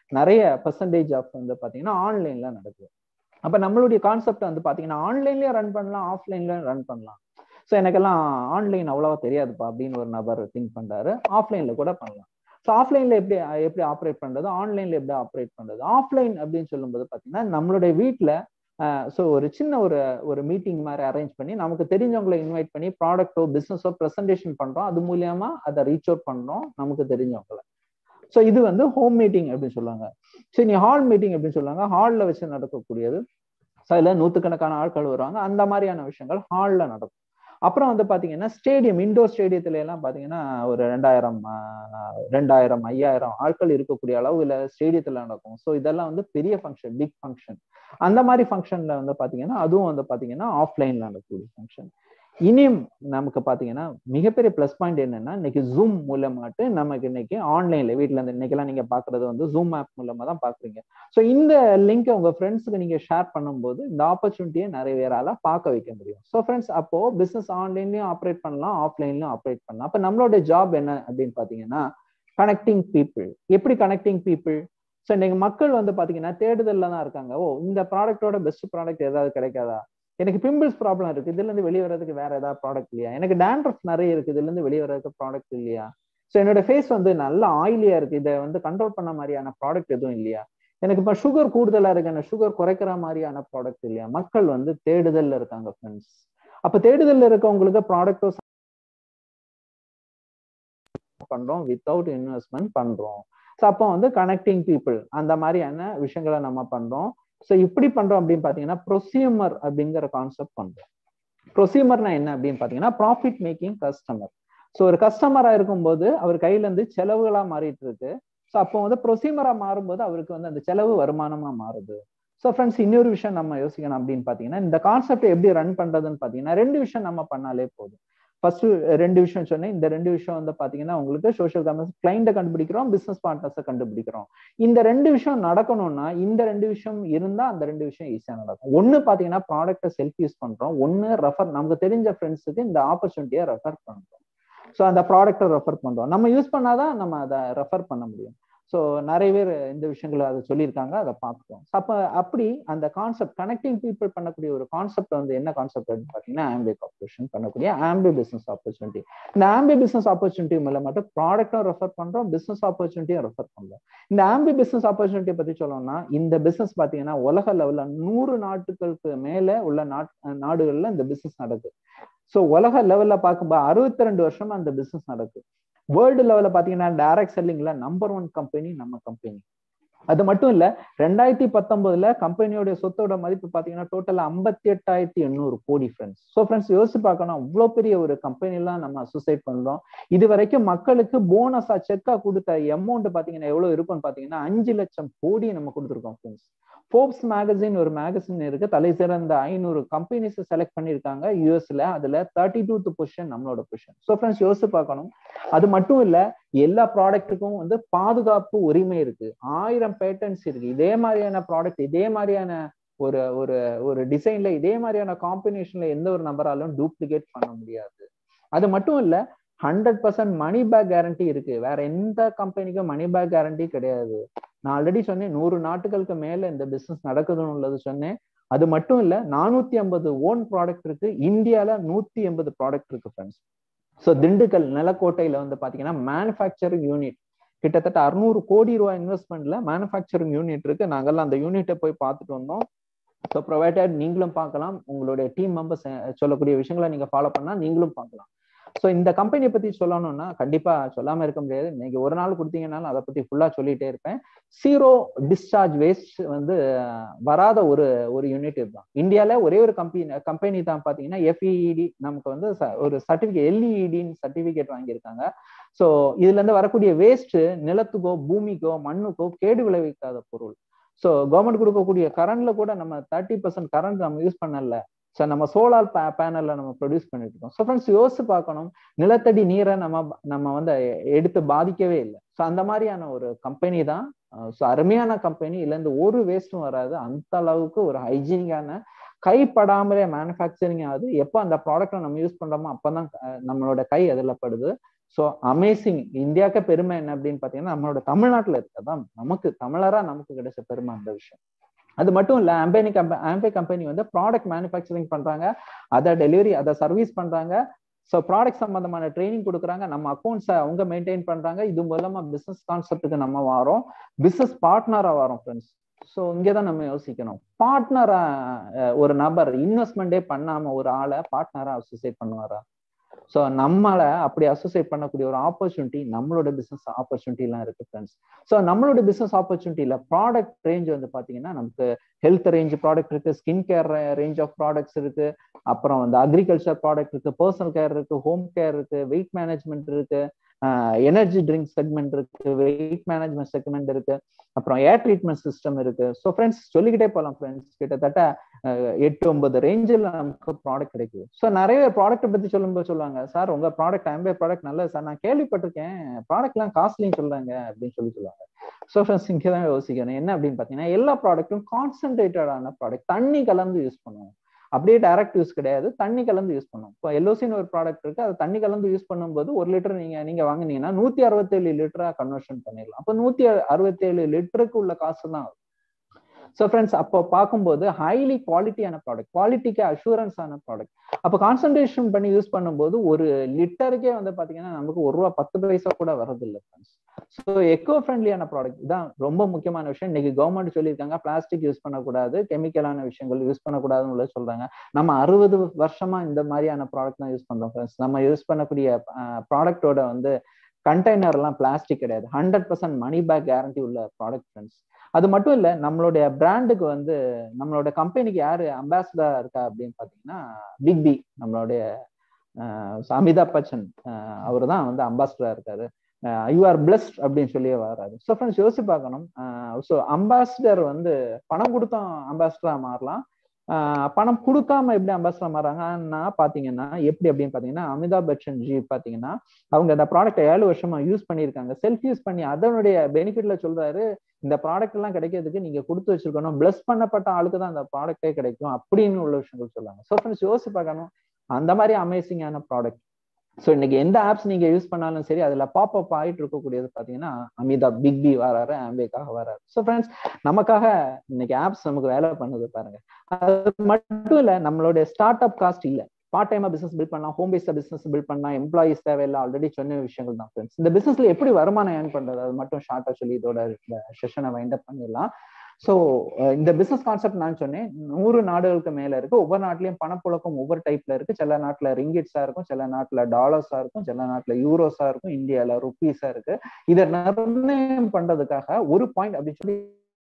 நிறைய பர்சன்டேஜ் ஆஃப் வந்து பாத்தீங்கன்னா ஆன்லைன்ல நடக்குது அப்ப நம்மளுடைய கான்செப்ட் வந்து பாத்தீங்கன்னா ஆன்லைன்லயே ரன் பண்ணலாம் ஆஃப்லைன்லயும் ரன் பண்ணலாம் ஸோ எனக்கெல்லாம் ஆன்லைன் அவ்வளவா தெரியாதுப்பா அப்படின்னு ஒரு நபர் திங்க் பண்றாரு ஆஃப்லைன்ல கூட பண்ணலாம் ஸோ ஆஃப்லைன்ல எப்படி எப்படி ஆப்ரேட் பண்றது ஆன்லைன்ல எப்படி ஆப்ரேட் பண்றது ஆஃப்லைன் அப்படின்னு சொல்லும்போது பாத்தீங்கன்னா நம்மளுடைய வீட்டுல ஸோ ஒரு சின்ன ஒரு ஒரு மீட்டிங் மாதிரி அரேஞ்ச் பண்ணி நமக்கு தெரிஞ்சவங்களை இன்வைட் பண்ணி ப்ராடக்டோ பிஸ்னஸோ ப்ரெசன்டேஷன் பண்றோம் அது மூலியமா அதை ரீச் அவுட் பண்றோம் நமக்கு தெரிஞ்சவங்களை ஸோ இது வந்து ஹோம் மீட்டிங் அப்படின்னு சொல்லுவாங்க சரி நீ ஹால் மீட்டிங் அப்படின்னு சொல்லுவாங்க ஹாலில் வச்சு நடக்கக்கூடியது ஸோ அதில் நூற்றுக்கணக்கான ஆட்கள் வருவாங்க அந்த மாதிரியான விஷயங்கள் ஹாலில் நடக்கும் அப்புறம் வந்து பாத்தீங்கன்னா ஸ்டேடியம் இண்டோர் ஸ்டேடியத்துல எல்லாம் பாத்தீங்கன்னா ஒரு ரெண்டாயிரம் ரெண்டாயிரம் ஐயாயிரம் ஆட்கள் இருக்கக்கூடிய அளவுல ஸ்டேடியத்துல நடக்கும் ஸோ இதெல்லாம் வந்து பெரிய ஃபங்க்ஷன் பிக் ஃபங்க்ஷன் அந்த மாதிரி ஃபங்க்ஷன்ல வந்து பாத்தீங்கன்னா அதுவும் வந்து பாத்தீங்கன்னா ஆஃப்லைன்ல நடக்கக்கூடிய ஃபங்க்ஷன் இனியும் நமக்கு பாத்தீங்கன்னா மிகப்பெரிய பிளஸ் பாயிண்ட் என்னன்னா இன்னைக்கு ஜூம் மூலமாட்டு நமக்கு இன்னைக்கு ஆன்லைன்ல வீட்டுல இருந்து இன்னைக்கெல்லாம் நீங்க பாக்குறது வந்து ஜூம் ஆப் மூலமா தான் பாக்குறீங்க ஸோ இந்த லிங்கை உங்க ஃப்ரெண்ட்ஸுக்கு நீங்க ஷேர் பண்ணும்போது இந்த ஆப்பர்ச்சுனிட்டியை நிறைய பேரால பார்க்க வைக்க முடியும் ஸோ ஃப்ரெண்ட்ஸ் அப்போ பிசினஸ் ஆன்லைன்லயும் ஆப்ரேட் பண்ணலாம் ஆஃப்லைன்லயும் ஆப்ரேட் பண்ணலாம் அப்ப நம்மளோட ஜாப் என்ன அப்படின்னு பாத்தீங்கன்னா கனெக்டிங் பீப்புள் எப்படி கனெக்டிங் பீப்புள் ஸோ இன்னைக்கு மக்கள் வந்து பாத்தீங்கன்னா தேடுதல்ல தான் இருக்காங்க ஓ இந்த ப்ராடக்டோட பெஸ்ட் ப்ராடக்ட் ஏதாவது கிடைக்காதா எனக்கு பிம்பிள்ஸ் ப்ராப்ளம் இருக்கு இதுல இருந்து வெளியே வர்றதுக்கு வேற ஏதாவது ப்ராடக்ட் இல்லையா எனக்கு டேண்ட்ரஃப் நிறைய இருக்கு இதுல இருந்து வெளியே வர்றதுக்கு ப்ராடக்ட் இல்லையா ஸோ என்னோட ஃபேஸ் வந்து நல்ல ஆயிலியா இருக்கு இதை வந்து கண்ட்ரோல் பண்ண மாதிரியான ப்ராடக்ட் எதுவும் இல்லையா எனக்கு இப்ப சுகர் கூடுதலா இருக்கு அந்த சுகர் குறைக்கிற மாதிரியான ப்ராடக்ட் இல்லையா மக்கள் வந்து தேடுதல்ல இருக்காங்க ஃப்ரெண்ட்ஸ் அப்ப தேடுதல்ல இருக்கவங்களுக்கு ப்ராடக்டோ பண்றோம் வித்தவுட் இன்வெஸ்ட்மெண்ட் பண்றோம் ஸோ அப்போ வந்து கனெக்டிங் பீப்புள் அந்த மாதிரியான விஷயங்களை நம்ம பண்றோம் ஸோ இப்படி பண்றோம் அப்படின்னு பாத்தீங்கன்னா ப்ரொசியூமர் அப்படிங்கிற கான்செப்ட் பண்றோம் ப்ரொசியூமர்னா என்ன அப்படின்னு பாத்தீங்கன்னா ப்ராஃபிட் மேக்கிங் கஸ்டமர் ஸோ ஒரு கஸ்டமரா இருக்கும்போது அவர் கையில இருந்து செலவுகளா மாறிட்டு இருக்கு ஸோ அப்போ வந்து ப்ரொசீமரா மாறும்போது அவருக்கு வந்து அந்த செலவு வருமானமா மாறுது ஸோ ஃப்ரெண்ட்ஸ் இன்னொரு விஷயம் நம்ம யோசிக்கணும் அப்படின்னு பாத்தீங்கன்னா இந்த கான்செப்ட் எப்படி ரன் பண்றதுன்னு பாத்தீங்கன்னா ரெண்டு விஷயம் நம்ம பண்ணாலே போதும் ஃபர்ஸ்ட் ரெண்டு விஷயம் சொன்னேன் இந்த ரெண்டு விஷயம் வந்து பாத்தீங்கன்னா உங்களுக்கு சோஷியல் காமர்ஸ் கிளைண்ட்டை கண்டுபிடிக்கிறோம் பிசினஸ் பார்ட்னர்ஸை கண்டுபிடிக்கிறோம் இந்த ரெண்டு விஷயம் நடக்கணும்னா இந்த ரெண்டு விஷயம் இருந்தா அந்த ரெண்டு விஷயம் ஈஸியா நடக்கும் ஒன்னு பாத்தீங்கன்னா ப்ராடக்ட்டை செல்ஃப் யூஸ் பண்றோம் ஒன்னு ரெஃபர் நமக்கு தெரிஞ்ச ஃப்ரெண்ட்ஸுக்கு இந்த ஆப்பர்ச்சுனிட்டியை ரெஃபர் பண்றோம் ஸோ அந்த ப்ராடக்ட்டை ரெஃபர் பண்றோம் நம்ம யூஸ் பண்ணாதான் நம்ம அதை ரெஃபர் பண்ண முடியும் ஸோ நிறைய பேர் இந்த விஷயங்களை அதை சொல்லியிருக்காங்க அதை பார்த்துக்கோம் அப்போ அப்படி அந்த கான்செப்ட் கனெக்டிங் பீப்புள் பண்ணக்கூடிய ஒரு கான்செப்ட் வந்து என்ன கான்செப்ட் அப்படின்னு பார்த்தீங்கன்னா ஆம்பே கார்பரேஷன் பண்ணக்கூடிய ஆம்பே பிசினஸ் ஆப்பர்ச்சுனிட்டி இந்த ஆம்பே பிசினஸ் ஆப்பர்ச்சுனிட்டி மூலம் மட்டும் ப்ராடக்டும் ரெஃபர் பண்றோம் பிசினஸ் ஆப்பர்ச்சுனிட்டியும் ரெஃபர் பண்றோம் இந்த ஆம்பே பிசினஸ் ஆப்பர்ச்சுனிட்டியை பத்தி சொல்லணும்னா இந்த பிசினஸ் பார்த்தீங்கன்னா உலக லெவலில் நூறு நாட்டுகளுக்கு மேல உள்ள நாட் நாடுகள்ல இந்த பிசினஸ் நடக்குது ஸோ உலக லெவல்ல பார்க்கும்போது அறுபத்தி ரெண்டு வருஷமா அந்த பிசினஸ் நடக்குது வேர்ல்டு லெவலில் பார்த்தீங்கன்னா டைரக்ட் செல்லிங்ல நம்பர் ஒன் கம்பெனி நம்ம கம்பெனி அது மட்டும் இல்ல ரெண்டாயிரத்தி பத்தொன்பதுல கம்பெனியோட சொத்தோட மதிப்பு பாத்தீங்கன்னா டோட்டல் ஐம்பத்தி எட்டாயிரத்தி எண்ணூறு கோடி ஃப்ரெண்ட்ஸ் ஸோ ஃப்ரெண்ட்ஸ் யோசிச்சு பார்க்கணும் அவ்வளோ பெரிய ஒரு கம்பெனி எல்லாம் நம்ம அசோசியேட் பண்றோம் இது வரைக்கும் மக்களுக்கு போனஸா செக்கா கொடுத்த அமௌண்ட் பாத்தீங்கன்னா எவ்வளவு இருக்கும்னு பாத்தீங்கன்னா அஞ்சு லட்சம் கோடி நம்ம கொடுத்துருக்கோம் ஃப்ரெண்ட்ஸ் ஃபோர்ப்ஸ் மேகசின் ஒரு மேகசின் இருக்கு தலை சிறந்த ஐநூறு கம்பெனிஸ் செலக்ட் பண்ணியிருக்காங்க யூஎஸ்ல அதுல தேர்ட்டி டூத் பொசிஷன் நம்மளோட பொசிஷன் ஸோ ஃப்ரெண்ட்ஸ் யோசிச்சு பார்க்கணும் அது மட்டும் இல்ல எல்லா ப்ராடக்ட்டுக்கும் வந்து பாதுகாப்பு உரிமை இருக்கு ஆயிரம் பேட்டன்ஸ் இருக்கு இதே மாதிரியான ப்ராடக்ட் இதே மாதிரியான ஒரு ஒரு ஒரு டிசைன்ல இதே மாதிரியான காம்பினேஷன்ல எந்த ஒரு நபராலும் டூப்ளிகேட் பண்ண முடியாது அது மட்டும் இல்ல hundred percent money back guarantee இருக்கு வேற எந்த கம்பெனிக்கும் மணி பேக் கேரண்டி கிடையாது நான் ஆல்ரெடி சொன்னேன் நூறு நாட்டுகளுக்கு மேல இந்த பிசினஸ் நடக்குதுன்னு உள்ளது சொன்னேன் அது மட்டும் இல்ல நானூத்தி ஐம்பது ஓன் ப்ராடக்ட் இருக்கு இந்தியால நூத்தி எண்பது ப்ராடக்ட் இருக்கு ஃப்ரெண்ட்ஸ் ஸோ திண்டுக்கல் நிலக்கோட்டையில வந்து பாத்தீங்கன்னா மேனுஃபேக்சரிங் யூனிட் கிட்டத்தட்ட அறுநூறு கோடி ரூபாய் இன்வெஸ்ட்மெண்ட்ல மேனுஃபேக்சரிங் யூனிட் இருக்கு நாங்கெல்லாம் அந்த யூனிட்டை போய் பார்த்துட்டு வந்தோம் ஸோ ப்ரொவைடட் நீங்களும் பார்க்கலாம் உங்களுடைய டீம் மெம்பர்ஸ் சொல்லக்கூடிய விஷயங்களை நீங்க ஃபாலோ பண்ணா நீங்களும் பார்க்கலாம் ஸோ இந்த கம்பெனியை பத்தி சொல்லணும்னா கண்டிப்பா சொல்லாம இருக்க முடியாது நீங்க ஒரு நாள் கொடுத்தீங்கன்னாலும் அதை பத்தி ஃபுல்லா சொல்லிட்டே இருப்பேன் சீரோ டிஸ்சார்ஜ் வேஸ்ட் வந்து வராத ஒரு ஒரு யூனிட் இதுதான் இந்தியால ஒரே ஒரு கம்பெனி கம்பெனி தான் பாத்தீங்கன்னா எஃப்இடி நமக்கு வந்து ஒரு சர்டிபிகேட் எல்இடின்னு சர்டிபிகேட் வாங்கியிருக்காங்க ஸோ இதுல இருந்து வரக்கூடிய வேஸ்ட் நிலத்துக்கோ பூமிக்கோ மண்ணுக்கோ கேடு விளைவிக்காத பொருள் ஸோ கவர்மெண்ட் கொடுக்கக்கூடிய கரண்ட்ல கூட நம்ம தேர்ட்டி பர்சன்ட் கரண்ட் நம்ம யூஸ் பண்ணல ஸோ நம்ம சோலார் பே பேனல்ல நம்ம ப்ரொடியூஸ் பண்ணிட்டு இருக்கோம் ஸோ ஃப்ரெண்ட்ஸ் யோசிச்சு பார்க்கணும் நிலத்தடி நீரை நம்ம நம்ம வந்து எடுத்து பாதிக்கவே இல்லை ஸோ அந்த மாதிரியான ஒரு கம்பெனி தான் ஸோ அருமையான கம்பெனி இதுல இருந்து ஒரு வேஸ்ட்டும் வராது அந்த அளவுக்கு ஒரு ஹைஜீனிக்கான கைப்படாமலே மேனுஃபேக்சரிங் ஆகுது எப்போ அந்த ப்ராடக்ட்டை நம்ம யூஸ் பண்றோமோ அப்பதான் நம்மளோட கை அதில் படுது ஸோ அமேசிங் இந்தியாவுக்கு பெருமை என்ன அப்படின்னு பாத்தீங்கன்னா நம்மளோட தமிழ்நாட்டுல இருக்கதான் நமக்கு தமிழரா நமக்கு கிடைச்ச பெருமை அந்த விஷயம் அது மட்டும் இல்ல அம்பேனி கம்பெனி ஆம்பே கம்பெனி வந்து ப்ராடக்ட் மேனுஃபேக்சரிங் பண்றாங்க அதை டெலிவரி அதை சர்வீஸ் பண்றாங்க ஸோ ப்ராடக்ட் சம்பந்தமான ட்ரைனிங் கொடுக்குறாங்க நம்ம அக்கௌண்ட்ஸை அவங்க மெயின்டைன் பண்றாங்க இது மூலமா பிசினஸ் கான்செப்ட்டுக்கு நம்ம வரோம் பிசினஸ் பார்ட்னரா வரோம் ஃப்ரெண்ட்ஸ் ஸோ இங்கே தான் நம்ம யோசிக்கணும் பார்ட்னரா ஒரு நபர் இன்வெஸ்ட்மெண்டே பண்ணாம ஒரு ஆளை பார்ட்னரா அசோசியேட் பண்ணுவாரா ஸோ நம்மளை அப்படி அசோசியேட் பண்ணக்கூடிய ஒரு ஆப்பர்ச்சுனிட்டி நம்மளோட பிசினஸ் ஆப்பர்ச்சுனிட்டிலாம் இருக்கு ஃப்ரெண்ட்ஸ் ஸோ நம்மளோட பிசினஸ் ஆப்பர்ச்சுனிட்டியில ப்ராடக்ட் ரேஞ்ச் வந்து பாத்தீங்கன்னா நமக்கு ஹெல்த் ரேஞ்ச் ப்ராடக்ட் இருக்கு skin care range of products இருக்கு அப்புறம் வந்து அக்ரிகல்ச்சர் ப்ராடக்ட் இருக்கு பர்சனல் கேர் இருக்கு ஹோம் கேர் இருக்கு வெயிட் மேனேஜ்மெண்ட் இருக்கு எனர்ஜி ட்ரிங்க் செக்மெண்ட் இருக்கு வெயிட் மேனேஜ்மெண்ட் செக்மெண்ட் இருக்கு அப்புறம் ஏர் ட்ரீட்மெண்ட் சிஸ்டம் இருக்கு ஸோ ஃப்ரெண்ட்ஸ் சொல்லிக்கிட்டே போகலாம் ஃப்ரெண்ட்ஸ் கிட்டத்தட்ட எட்டு ஒன்பது ரேஞ்சில் நமக்கு ப்ராடக்ட் கிடைக்குது ஸோ நிறைய ப்ராடக்ட்டை பத்தி சொல்லும்போது சொல்லுவாங்க சார் உங்க ப்ராடக்ட் ஆம்பே ப்ராடக்ட் நல்லது சார் நான் கேள்விப்பட்டிருக்கேன் ப்ராடக்ட்லாம் காஸ்ட்லின்னு சொல்றாங்க அப்படின்னு சொல்லி சொல்லுவாங்க ஸோ ஃப்ரெண்ட்ஸ் இங்கே தான் யோசிக்கணும் என்ன அப்படின்னு பார்த்தீங்கன்னா எல்லா ப்ராடக்ட்டும் கான்சென்ட்ரேட்டடான ப்ராடக்ட் தண்ணி கலந்து யூஸ் பண்ணுவோம் அப்படியே டைரக்ட் யூஸ் கிடையாது தண்ணி கலந்து யூஸ் பண்ணும் இப்போ எல்ஓசின்னு ஒரு ப்ராடக்ட் இருக்கு அது தண்ணி கலந்து யூஸ் பண்ணும்போது ஒரு லிட்டர் நீங்க நீங்க வாங்கினீங்கன்னா நூத்தி அறுபத்தேழு லிட்டரா கன்வர்ஷன் பண்ணிடலாம் அப்போ நூத்தி அறுபத்தேழு லிட்டருக்கு உள்ள காசு தான் ஸோ ஃப்ரெண்ட்ஸ் அப்போ பார்க்கும்போது ஹைலி குவாலிட்டியான ப்ராடக்ட் குவாலிட்டிக்கு அஷூரன்ஸ் ஆன ப்ராடக்ட் அப்போ கான்சன்ட்ரேஷன் பண்ணி யூஸ் பண்ணும்போது ஒரு லிட்டருக்கே வந்து பார்த்தீங்கன்னா நமக்கு ஒரு ரூபா பத்து பைசா கூட வரதில்லை ஃப்ரெண்ட்ஸ் ஸோ எக்கோ ஃப்ரெண்ட்லியான ப்ராடக்ட் இதான் ரொம்ப முக்கியமான விஷயம் இன்னைக்கு கவர்மெண்ட் சொல்லியிருக்காங்க பிளாஸ்டிக் யூஸ் பண்ணக்கூடாது கெமிக்கலான விஷயங்கள் யூஸ் பண்ணக்கூடாதுன்னு சொல்றாங்க நம்ம அறுபது வருஷமா இந்த மாதிரியான ப்ராடக்ட் தான் யூஸ் பண்றோம் ஃப்ரெண்ட்ஸ் நம்ம யூஸ் பண்ணக்கூடிய ப்ராடக்டோட வந்து கண்டெய்னர் எல்லாம் பிளாஸ்டிக் கிடையாது hundred percent money back guarantee உள்ள ப்ராடக்ட் ஃப்ரெண்ட்ஸ் அது மட்டும் இல்ல நம்மளுடைய பிராண்டுக்கு வந்து நம்மளோட கம்பெனிக்கு யாரு அம்பாசிடரா இருக்கா அப்படின்னு பாத்தீங்கன்னா பிக் பி நம்மளுடைய அமிதாப் பச்சன் அவர் தான் வந்து அம்பாசிடரா இருக்காரு யூ ஆர் பிளஸ்ட் அப்படின்னு சொல்லி வராரு ஸோ ஃப்ரெண்ட்ஸ் யோசிச்சு பார்க்கணும் ஸோ அம்பாசிடர் வந்து பணம் கொடுத்தோம் அம்பாசிடரா மாறலாம் பணம் கொடுக்காம எப்படி அம்பாசிடர் மாறாங்கன்னா பாத்தீங்கன்னா எப்படி அப்படின்னு பாத்தீங்கன்னா அமிதாப் பச்சன் ஜி பாத்தீங்கன்னா அவங்க அந்த ப்ராடக்ட் ஏழு வருஷமா யூஸ் பண்ணியிருக்காங்க செல்ஃப் யூஸ் பண்ணி அதனுடைய பெனிஃபிட்ல சொல்றாரு இந்த ப்ராடக்ட் எல்லாம் கிடைக்கிறதுக்கு நீங்க கொடுத்து வச்சிருக்கணும் பிளஸ் பண்ணப்பட்ட ஆளுக்கு தான் அந்த ப்ராடக்டே கிடைக்கும் அப்படின்னு உள்ள விஷயங்கள் சொல்லுவாங்க ஸோ ஃப்ரெண்ட்ஸ் யோசிச்சு பார்க்கணும் அந்த மாதிரி அமேசிங்கான ப்ராடக்ட் ஸோ இன்னைக்கு எந்த ஆப்ஸ் நீங்க யூஸ் பண்ணாலும் சரி அதுல பாப் அப் ஆயிட்டு இருக்கக்கூடியது பாத்தீங்கன்னா அமிதாப் பிக் பி வராரு ஆம்பேக்காக வராரு ஸோ ஃப்ரெண்ட்ஸ் நமக்காக இன்னைக்கு ஆப்ஸ் நமக்கு வேலை பண்ணுது பாருங்க அது மட்டும் இல்ல நம்மளுடைய ஸ்டார்ட் அப் காஸ்ட் இல்ல பார்ட் டைமா பிசினஸ் பில்ட் பண்ணலாம் ஹோம் பேஸ்ட் பிசினஸ் பில்ட் பண்ணலாம் எம்ப்ளாயிஸ் தேவையில்லை ஆல்ரெடி சொன்ன விஷயங்கள் தான் ஃப்ரெண்ட்ஸ் இந்த பிசினஸ்ல எப்படி வருமானம் ஏர்ன் பண்றது அது மட்டும் ஷார்ட்டா சொல்லி இதோட செஷனை வைண்ட் அப் பண்ணிடலாம் ஸோ இந்த பிசினஸ் கான்செப்ட் நான் சொன்னேன் நூறு நாடுகளுக்கு மேல இருக்கு ஒவ்வொரு நாட்டிலையும் பணப்புழக்கம் ஒவ்வொரு டைப்ல இருக்கு சில நாட்டுல ரிங்கிட்ஸா இருக்கும் சில நாட்டுல டாலர்ஸா இருக்கும் சில நாட்டுல யூரோஸா இருக்கும் இந்தியால ருப்பீஸா இருக்கு இதை நிர்ணயம் பண்றதுக்காக ஒரு பாயிண்ட் அப்படின்னு சொல்லி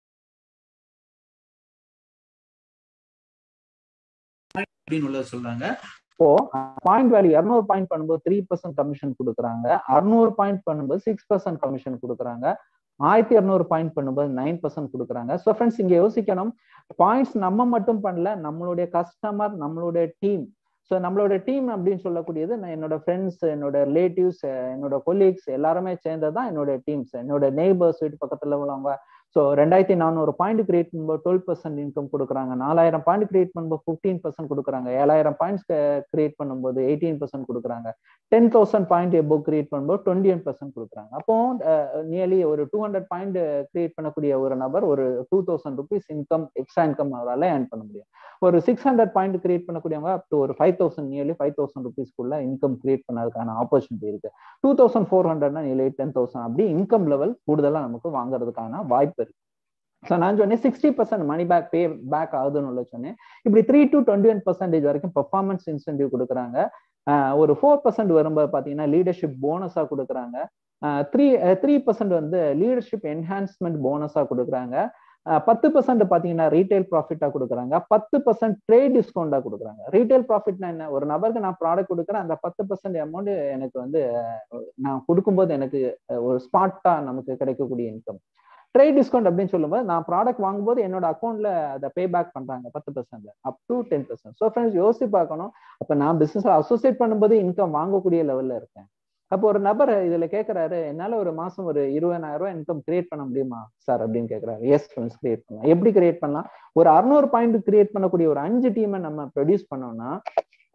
அப்படின்னு உள்ளது சொல்றாங்க இப்போ பாயிண்ட் வேல்யூ இரநூறு பாயிண்ட் பண்ணும்போது த்ரீ பர்சன்ட் கமிஷன் கொடுக்குறாங்க அறுநூறு பாயிண்ட் பண்ணும்போது சிக்ஸ் பர்சன்ட் கமிஷன் கொடுக்குறாங்க ஆயிரத்தி இரநூறு பாயிண்ட் பண்ணும்போது நைன் பர்சன்ட் கொடுக்குறாங்க ஸோ ஃப்ரெண்ட்ஸ் இங்க யோசிக்கணும் பாயிண்ட்ஸ் நம்ம மட்டும் பண்ணல நம்மளுடைய கஸ்டமர் நம்மளுடைய டீம் ஸோ நம்மளோட டீம் அப்படின்னு சொல்லக்கூடியது நான் என்னோட ஃப்ரெண்ட்ஸ் என்னோட ரிலேட்டிவ்ஸ் என்னோட கொலீக்ஸ் எல்லாருமே சேர்ந்தது தான் என்னோட டீம்ஸ் என்னோட நெய்பர்ஸ் வீட்டு பக்கத்துல உள்ளவங்க ஸோ ரெண்டாயிரத்தி நானூறு பாயிண்ட் கிரியேட் பண்ணும்போது டுவெல் பர்சன்ட் இன்கம் கொடுக்குறாங்க நாலாயிரம் பாயிண்ட் கிரியேட் பண்ணும்போது ஃபிஃப்டீன் பர்சன்ட் கொடுக்குறாங்க ஏழாயிரம் பாயிண்ட்ஸ் கிரியேட் பண்ணும்போது எயிட்டீன் பர்சன்ட் கொடுக்குறாங்க ten thousand point above create பண்ணும்போது டுவெண்ட்டி ஒன் பர்சன்ட் கொடுக்குறாங்க அப்போ நியர்லி ஒரு டூ ஹண்ட்ரட் பாயிண்ட் கிரியேட் பண்ணக்கூடிய ஒரு நபர் ஒரு two thousand rupees income extra income அவரால் ஏர்ன் பண்ண முடியும் ஒரு சிக்ஸ் ஹண்ட்ரட் பாயிண்ட் கிரியேட் பண்ணக்கூடியவங்க அப் டு ஒரு five thousand nearly five thousand ருபீஸ்க்குள்ள இன்கம் கிரியேட் பண்ணதுக்கான ஆப்பர்ச்சுனிட்டி இருக்கு டூ தௌசண்ட் ஃபோர் ஹண்ட்ரட்னா நியர்லி டென் தௌசண்ட் அப்படி இன்கம் லெவல் கூடுதலாக நமக்கு வாங்குறதுக்கான வாய்ப்பு இருக்கு ஸோ நான் சொன்னேன் sixty percent money back pay back ஆகுதுன்னு சொன்னேன் இப்படி three to twenty one percentage வரைக்கும் பெர்ஃபார்மன்ஸ் இன்சென்டிவ் கொடுக்குறாங்க ஒரு ஃபோர் பர்சன்ட் வரும்போது பார்த்தீங்கன்னா லீடர்ஷிப் போனஸாக கொடுக்குறாங்க த்ரீ த்ரீ பர்சன்ட் வந்து லீடர்ஷிப் என்ஹான்ஸ்மெண்ட் போனஸாக கொடுக்குறாங்க பத்து பர்சன்ட் பாத்தீங்கன்னா ரீட்டைல் ப்ராஃபிட்டா கொடுக்குறாங்க பத்து பர்சன்ட் ட்ரேட் டிஸ்கவுண்டா கொடுக்குறாங்க ரீட்டைல் ப்ராஃபிட்னா என்ன ஒரு நபருக்கு நான் ப்ராடக்ட் கொடுக்குறேன் அந்த பத்து பர்சன்ட் அமௌண்ட் எனக்கு வந்து நான் கொடுக்கும்போது எனக்கு ஒரு ஸ்பாட்டா நமக்கு கிடைக்கக்கூடிய இன்கம் ட்ரேட் டிஸ்கவுண்ட் அப்படின்னு சொல்லும்போது நான் ப்ராடக்ட் வாங்கும்போது என்னோட அக்கௌண்ட்ல அதை பே பேக் பண்றாங்க பத்து percent up to ten percent so friends யோசிச்சு பார்க்கணும் அப்ப நான் பிசினஸ் அசோசியேட் பண்ணும்போது இன்கம் வாங்கக்கூடிய லெவல்ல இருக்கேன் அப்போ ஒரு நபர் இதுல கேட்கறாரு என்னால ஒரு மாசம் ஒரு இருபதாயிரம் ரூபாய் இன்கம் கிரியேட் பண்ண முடியுமா சார் அப்படின்னு கேட்கறாரு எஸ் ஃப்ரெண்ட்ஸ் கிரியேட் பண்ணலாம் எப்படி கிரியேட் பண்ணலாம் ஒரு அறுநூறு பாயிண்ட் கிரியேட் பண்ணக்கூடிய ஒரு அஞ்சு டீமை நம்ம ப்ரொடியூஸ் பண்ணோம்னா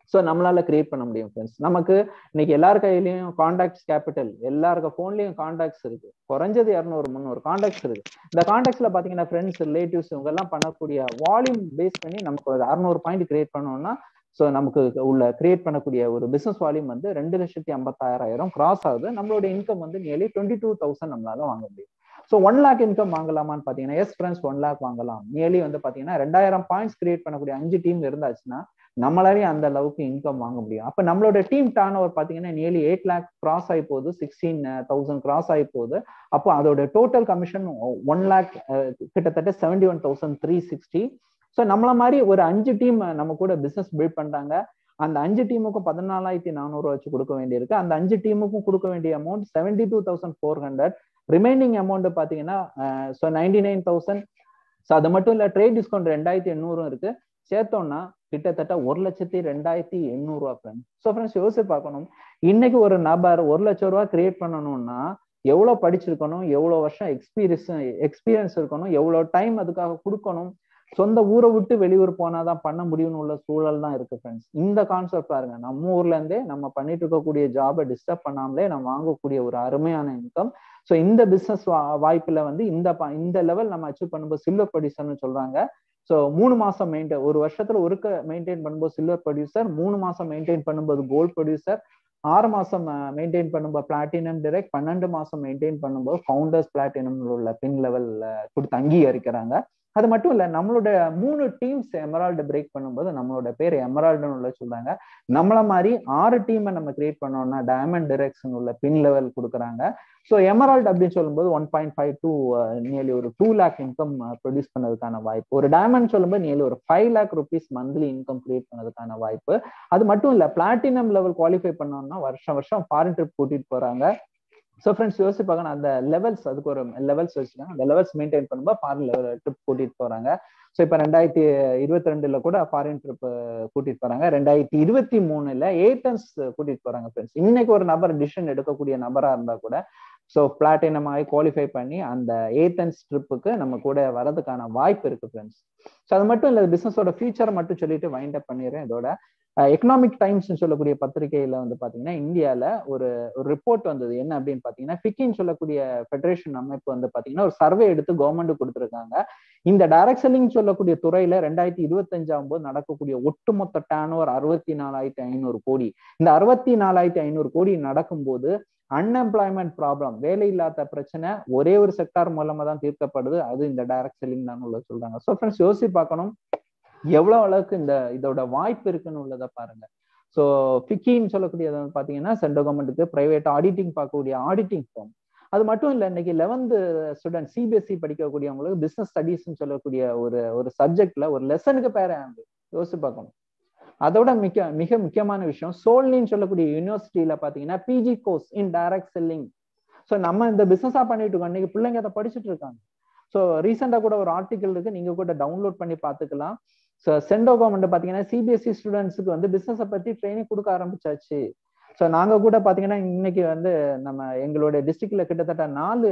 ஸோ நம்மளால கிரியேட் பண்ண முடியும் ஃப்ரெண்ட்ஸ் நமக்கு இன்னைக்கு எல்லார் கையிலயும் காண்டாக்ட்ஸ் கேபிட்டல் எல்லாருக்க ஃபோன்லயும் காண்டாக்ட்ஸ் இருக்கு குறைஞ்சது இரநூறு முந்நூறு காண்டாக்ட்ஸ் இருக்கு இந்த காண்டாக்ட்ஸ்ல பாத்தீங்கன்னா ஃப்ரெண்ட்ஸ் ரிலேட்டிவ்ஸ் இவங்க எல்லாம் பண்ணக்கூடிய வால்யூம் பேஸ் பண்ணி நமக்கு ஒரு அறுநூறு பாயிண்ட் கிரியேட் பண்ணோம்னா ஸோ நமக்கு உள்ள கிரியேட் பண்ணக்கூடிய ஒரு பிசினஸ் வால்யூம் வந்து ரெண்டு லட்சத்தி ஐம்பத்தாயிரம் கிராஸ் ஆகுது நம்மளோட இன்கம் வந்து நியர்லி டுவெண்ட்டி டூ தௌசண்ட் நம்மளால வாங்க முடியும் ஸோ ஒன் லேக் இன்கம் வாங்கலாமான்னு பார்த்தீங்கன்னா எஸ் ஃப்ரெண்ட்ஸ் ஒன் லேக் வாங்கலாம் நியர்லி வந்து பார்த்தீங்கன்னா ரெண்டாயிரம் பாயிண்ட்ஸ் கிரியேட் பண்ணக்கூடிய அஞ்சு டீம் இருந்தாச்சுன்னா நம்மளாலே அந்த அளவுக்கு இன்கம் வாங்க முடியும் அப்போ நம்மளோட டீம் டர்ன் ஓவர் பார்த்தீங்கன்னா நியர்லி எயிட் லேக் கிராஸ் ஆகி போகுது சிக்ஸ்டீன் தௌசண்ட் கிராஸ் ஆகி போகுது அப்போ அதோட டோட்டல் கமிஷன் ஒன் லேக் கிட்டத்தட்ட seventy one thousand three sixty so நம்மள மாதிரி ஒரு அஞ்சு டீம் நம்ம கூட பிசினஸ் பில்ட் பண்றாங்க அந்த அஞ்சு டீமுக்கும் பதினாலாயிரத்தி நானூறு வச்சு கொடுக்க வேண்டியிருக்கு அந்த அஞ்சு டீமுக்கும் கொடுக்க வேண்டிய amount seventy two thousand four hundred remaining amount பார்த்தீங்கன்னா so ninety nine thousand so அது மட்டும் இல்லை ட்ரேட் டிஸ்கவுண்ட் ரெண்டாயிரத்தி எண்ணூறும் இருக்கு சேர்த்தோம்னா கிட்டத்தட்ட ஒரு லட்சத்தி ரெண்டாயிரத்தி எண்ணூறுவா ஃப்ரெண்ட்ஸ் ஸோ ஃப்ரெண்ட்ஸ் யோசிச்சு பார்க்கணும் இன்னைக்கு ஒரு நபர் ஒரு லட்ச ரூபா கிரியேட் பண்ணணும்னா எவ்வளோ படிச்சிருக்கணும் எவ்வளோ வருஷம் எக்ஸ்பீரியன்ஸ் எக்ஸ்பீரியன்ஸ் இருக்கணும் எவ்வளோ டைம் அதுக்காக கொடுக்கணும் சொந்த ஊரை விட்டு வெளியூர் போனாதான் பண்ண முடியும்னு உள்ள சூழல் தான் இருக்கு ஃப்ரெண்ட்ஸ் இந்த கான்செப்ட் பாருங்க நம்ம ஊர்ல இருந்தே நம்ம பண்ணிட்டு இருக்கக்கூடிய ஜாபை டிஸ்டர்ப் பண்ணாமலே நம்ம வாங்கக்கூடிய ஒரு அருமையான இன்கம் ஸோ இந்த பிசினஸ் வாய்ப்புல வந்து இந்த இந்த லெவல் நம்ம அச்சீவ் பண்ணும்போது சில்வர் ப்ரொடியூசர்னு சொல்றாங்க ஸோ மூணு மாசம் மெயின்டைன் ஒரு வருஷத்துல ஒருக்க மெயின்டைன் பண்ணும்போது சில்வர் ப்ரொடியூசர் மூணு மாசம் மெயின்டைன் பண்ணும்போது கோல்ட் ப்ரொடியூசர் ஆறு மாசம் மெயின்டைன் பண்ணும்போது பிளாட்டினம் டிரெக்ட் பன்னெண்டு மாசம் மெயின்டைன் பண்ணும்போது ஃபவுண்டர்ஸ் பிளாட்டினம் உள்ள பின் லெவல்ல கொடுத்து அங்கீகரிக்கிறாங்க அது மட்டும் இல்ல நம்மளோட மூணு டீம்ஸ் எமரால்டு பிரேக் பண்ணும்போது நம்மளோட பேர் எமரால்டுன்னு உள்ள சொல்றாங்க நம்மள மாதிரி ஆறு டீமை நம்ம கிரியேட் பண்ணோம்னா டைமண்ட் டிரெக்ஷன் உள்ள பின் லெவல் கொடுக்குறாங்க ஸோ எமரால்டு அப்படின்னு சொல்லும்போது one point five two nearly ஒரு டூ லேக் இன்கம் ப்ரொடியூஸ் பண்ணதுக்கான வாய்ப்பு ஒரு டைமண்ட் சொல்லும்போது நியர்லி ஒரு five lakh rupees monthly income create பண்ணதுக்கான வாய்ப்பு அது மட்டும் இல்ல பிளாட்டினம் லெவல் குவாலிஃபை பண்ணோம்னா வருஷம் வருஷம் ஃபாரின் ட்ரிப் கூட்டிட்டு போறாங்க ஸோ ஃப்ரெண்ட்ஸ் யோசிச்சு பார்க்கணும் அந்த லெவல்ஸ் அதுக்கு ஒரு லெவல்ஸ் வச்சுக்காங்க அந்த லெவல்ஸ் மெயின்டைன் பண்ணும்போது ஃபாரின் லெவல் ட்ரிப் கூட்டிட்டு போறாங்க ஸோ இப்போ ரெண்டாயிரத்தி இருபத்தி ரெண்டுல கூட ஃபாரின் ட்ரிப் கூட்டிட்டு போறாங்க ரெண்டாயிரத்தி இருபத்தி மூணுல ஏத்தன்ஸ் கூட்டிட்டு போறாங்க ஃப்ரெண்ட்ஸ் இன்னைக்கு ஒரு நபர் டிசிஷன் எடுக்கக்கூடிய நபரா இருந்தா கூட ஸோ பிளாட்டினம் ஆகி குவாலிஃபை பண்ணி அந்த ஏத்தன்ஸ் ட்ரிப்புக்கு நம்ம கூட வரதுக்கான வாய்ப்பு இருக்கு ஃப்ரெண்ட்ஸ் ஸோ அது மட்டும் இல்லை பிசினஸோட ஃபியூச்சர் மட்டும் சொல்லிட்டு வைண்ட் அப் பண்ணிடுறேன் இதோட எக்கனாமிக் டைம்ஸ் சொல்லக்கூடிய பத்திரிகையில வந்து பாத்தீங்கன்னா இந்தியால ஒரு ஒரு ரிப்போர்ட் வந்தது என்ன அப்படின்னு பாத்தீங்கன்னா ஃபிக்கின்னு சொல்லக்கூடிய ஃபெடரேஷன் அமைப்பு வந்து பாத்தீங்கன்னா ஒரு சர்வே எடுத்து கவர்மெண்ட் கொடுத்துருக்காங்க இந்த டைரக்ட் செல்லிங் சொல்லக்கூடிய துறையில ரெண்டாயிரத்தி இருபத்தஞ்சாம் போது நடக்கக்கூடிய ஒட்டுமொத்த டேன் ஓவர் அறுபத்தி நாலாயிரத்தி ஐநூறு கோடி இந்த அறுபத்தி நாலாயிரத்தி ஐநூறு கோடி நடக்கும்போது அன்எம்ப்ளாய்மெண்ட் ப்ராப்ளம் வேலை இல்லாத பிரச்சனை ஒரே ஒரு செக்டார் மூலமா தான் தீர்க்கப்படுது அது இந்த டைரக்ட் செல்லிங் தான் உள்ள சொல்றாங்க ஸோ ஃப்ரெண்ட்ஸ் யோசிச்சு பார்க்கணும் எவ்வளவு அளவுக்கு இந்த இதோட வாய்ப்பு இருக்குன்னு உள்ளதை பாருங்க ஸோ ஃபிக்கின்னு சொல்லக்கூடியது வந்து பாத்தீங்கன்னா சென்ட்ரல் கவர்மெண்ட்டுக்கு பிரைவேட் ஆடிட்டிங் பார்க்கக்கூடிய ஆடிட்டிங் ஃபார்ம் அது மட்டும் இல்லை இன்னைக்கு லெவன்த் ஸ்டூடெண்ட் சிபிஎஸ்சி படிக்கக்கூடியவங்களுக்கு பிசினஸ் ஸ்டடீஸ்ன்னு சொல்லக்கூடிய ஒரு ஒரு சப்ஜெக்ட்ல ஒரு லெசனுக்கு பேர யோசிச்சு பார்க்கணும் அதோட மிக மிக முக்கியமான விஷயம் சோல்னின்னு சொல்லக்கூடிய யூனிவர்சிட்டியில பாத்தீங்கன்னா PG course in direct selling so நம்ம இந்த பிசினஸா பண்ணிட்டு இருக்கோம் இன்னைக்கு பிள்ளைங்க அதை படிச்சுட்டு இருக்காங்க ஸோ ரீசெண்டா கூட ஒரு ஆர்டிக்கல் இருக்கு நீங்க கூட டவுன்லோட் பண்ணி பார்த்துக்கலாம் ஸோ சென்ட்ரல் கவர்மெண்ட் பாத்தீங்கன்னா சிபிஎஸ்சி ஸ்டூடெண்ட்ஸுக்கு வந்து பிசினஸை பத்தி ட்ரைனிங் கொடுக்க ஆரம்பிச்சாச்சு ஸோ நாங்க கூட பாத்தீங்கன்னா இன்னைக்கு வந்து நம்ம எங்களோட டிஸ்ட்ரிக்ட்ல கிட்டத்தட்ட நாலு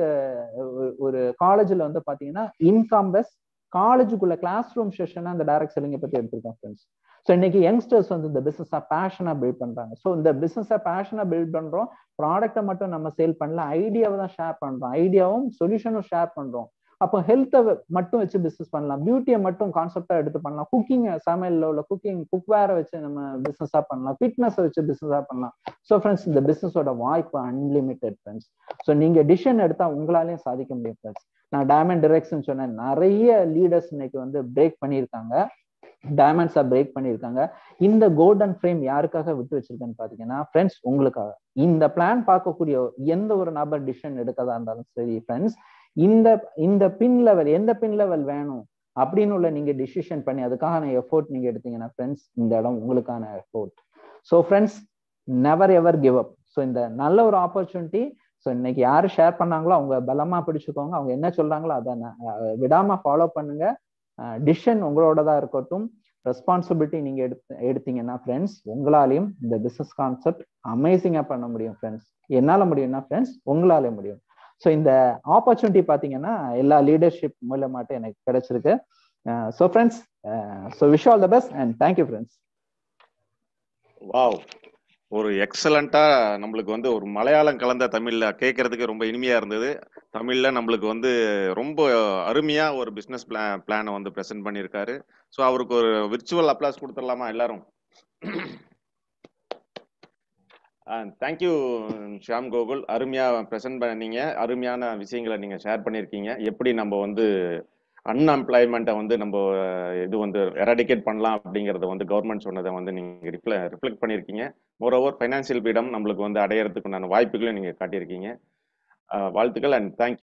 ஒரு காலேஜ்ல வந்து பாத்தீங்கன்னா இன்காம்பஸ் காலேஜுக்குள்ள கிளாஸ் ரூம் செஷனா அந்த டைரக்ட் செல்லிங்கை பத்தி எடுத்திருக்கோம் ஃப்ரெண்ட்ஸ் ஸோ இன்னைக்கு யங்ஸ்டர்ஸ் வந்து இந்த பிசினஸா பேஷனா பில்ட் பண்றாங்க ஸோ இந்த பிசினஸா பேஷனா பில்ட் பண்றோம் ப்ராடக்ட்டை மட்டும் நம்ம சேல் பண்ணல ஐடியாவை தான் ஷேர் பண்றோம் ஐடியாவும் சொல்யூஷனும் ஷேர் பண்றோம் அப்போ ஹெல்த்தை மட்டும் வச்சு பிசினஸ் பண்ணலாம் பியூட்டியை மட்டும் கான்செப்டா எடுத்து பண்ணலாம் குக்கிங் சமையல்ல உள்ள குக்கிங் குக்வேரை வச்சு நம்ம பிசினஸா பண்ணலாம் ஃபிட்னஸ் வச்சு பிசினஸா பண்ணலாம் ஸோ ஃப்ரெண்ட்ஸ் இந்த பிசினஸோட வாய்ப்பு அன்லிமிட்டெட் ஃப்ரெண்ட்ஸ் ஸோ நீங்க டிசிஷன் எடுத்தா உங்களாலையும் சாதிக்க முடியும் ஃப்ரெண்ட்ஸ் நான் டைமண்ட் டிரெக்ஷன் சொன்னேன் நிறைய லீடர்ஸ் இன்னைக்கு வந்து பிரேக் பண்ணியிருக்காங்க டைமண்ட்ஸா பிரேக் பண்ணியிருக்காங்க இந்த கோல்டன் ஃப்ரேம் யாருக்காக விட்டு வச்சிருக்கேன்னு பாத்தீங்கன்னா ஃப்ரெண்ட்ஸ் உங்களுக்காக இந்த பிளான் பார்க்கக்கூடிய எந்த ஒரு நபர் டிசிஷன் எடுக்கதா இருந்தாலும் சரி ஃப்ரெண்ட்ஸ் இந்த இந்த பின் லெவல் எந்த பின் லெவல் வேணும் அப்படின்னு உள்ள நீங்க டிசிஷன் பண்ணி அதுக்கான எஃபோர்ட் நீங்க எடுத்தீங்கன்னா ஃப்ரெண்ட்ஸ் இந்த இடம் உங்களுக்கான effort so friends never ever give up so இந்த நல்ல ஒரு ஆப்பர்ச்சுனிட்டி ஸோ இன்னைக்கு யாரு ஷேர் பண்ணாங்களோ அவங்க பலமா பிடிச்சுக்கோங்க அவங்க என்ன சொல்றாங்களோ அதை விடாம ஃபாலோ பண்ணுங்க டிசிஷன் உங்களோட தான் இருக்கட்டும் ரெஸ்பான்சிபிலிட்டி நீங்க எடுத்து எடுத்தீங்கன்னா ஃப்ரெண்ட்ஸ் உங்களாலையும் இந்த பிசினஸ் கான்செப்ட் அமேசிங்கா பண்ண முடியும் ஃப்ரெண்ட்ஸ் என்னால முடியும்னா ஃப்ரெண்ட்ஸ் உங்களாலே முடியும் ஸோ இந்த ஆப்பர்ச்சுனிட்டி பார்த்தீங்கன்னா எல்லா லீடர்ஷிப் மூலமாட்டும் எனக்கு கிடைச்சிருக்கு so friends so wish all the best and thank you friends wow ஒரு எக்ஸலண்டா நம்மளுக்கு வந்து ஒரு மலையாளம் கலந்த தமிழ்ல கேட்கறதுக்கு ரொம்ப இனிமையா இருந்தது தமிழ்ல நம்மளுக்கு வந்து ரொம்ப அருமையா ஒரு பிசினஸ் பிளான் பிளானை வந்து ப்ரெசென்ட் பண்ணியிருக்காரு ஸோ அவருக்கு ஒரு விர்ச்சுவல் அப்ளாஸ் கொடுத்துடலாமா எல்லாரும் தேங்க்யூ ஷியாம் கோகுல் அருமையா ப்ரெசென்ட் பண்ணீங்க அருமையான விஷயங்களை நீங்க ஷேர் பண்ணியிருக்கீங்க எப்படி நம்ம வந்து அன்எம்ப்ளாய்மெண்ட்டை வந்து நம்ம அஹ், இது வந்து எராடிகேட் பண்ணலாம் அப்படிங்கறத வந்து கவர்மெண்ட் சொன்னதை வந்து நீங்க ரிப்ளை ரிஃப்ளெக்ட் பண்ணியிருக்கீங்க மோரோவர் ஃபைனான்சியல் ஃப்ரீடம் நம்மளுக்கு வந்து அடையறதுக்குண்டான வாய்ப்புகளையும் நீங்க காட்டியிருக்கீங்க அஹ், வாழ்த்துக்கள் அண்ட் தேங்க்யூ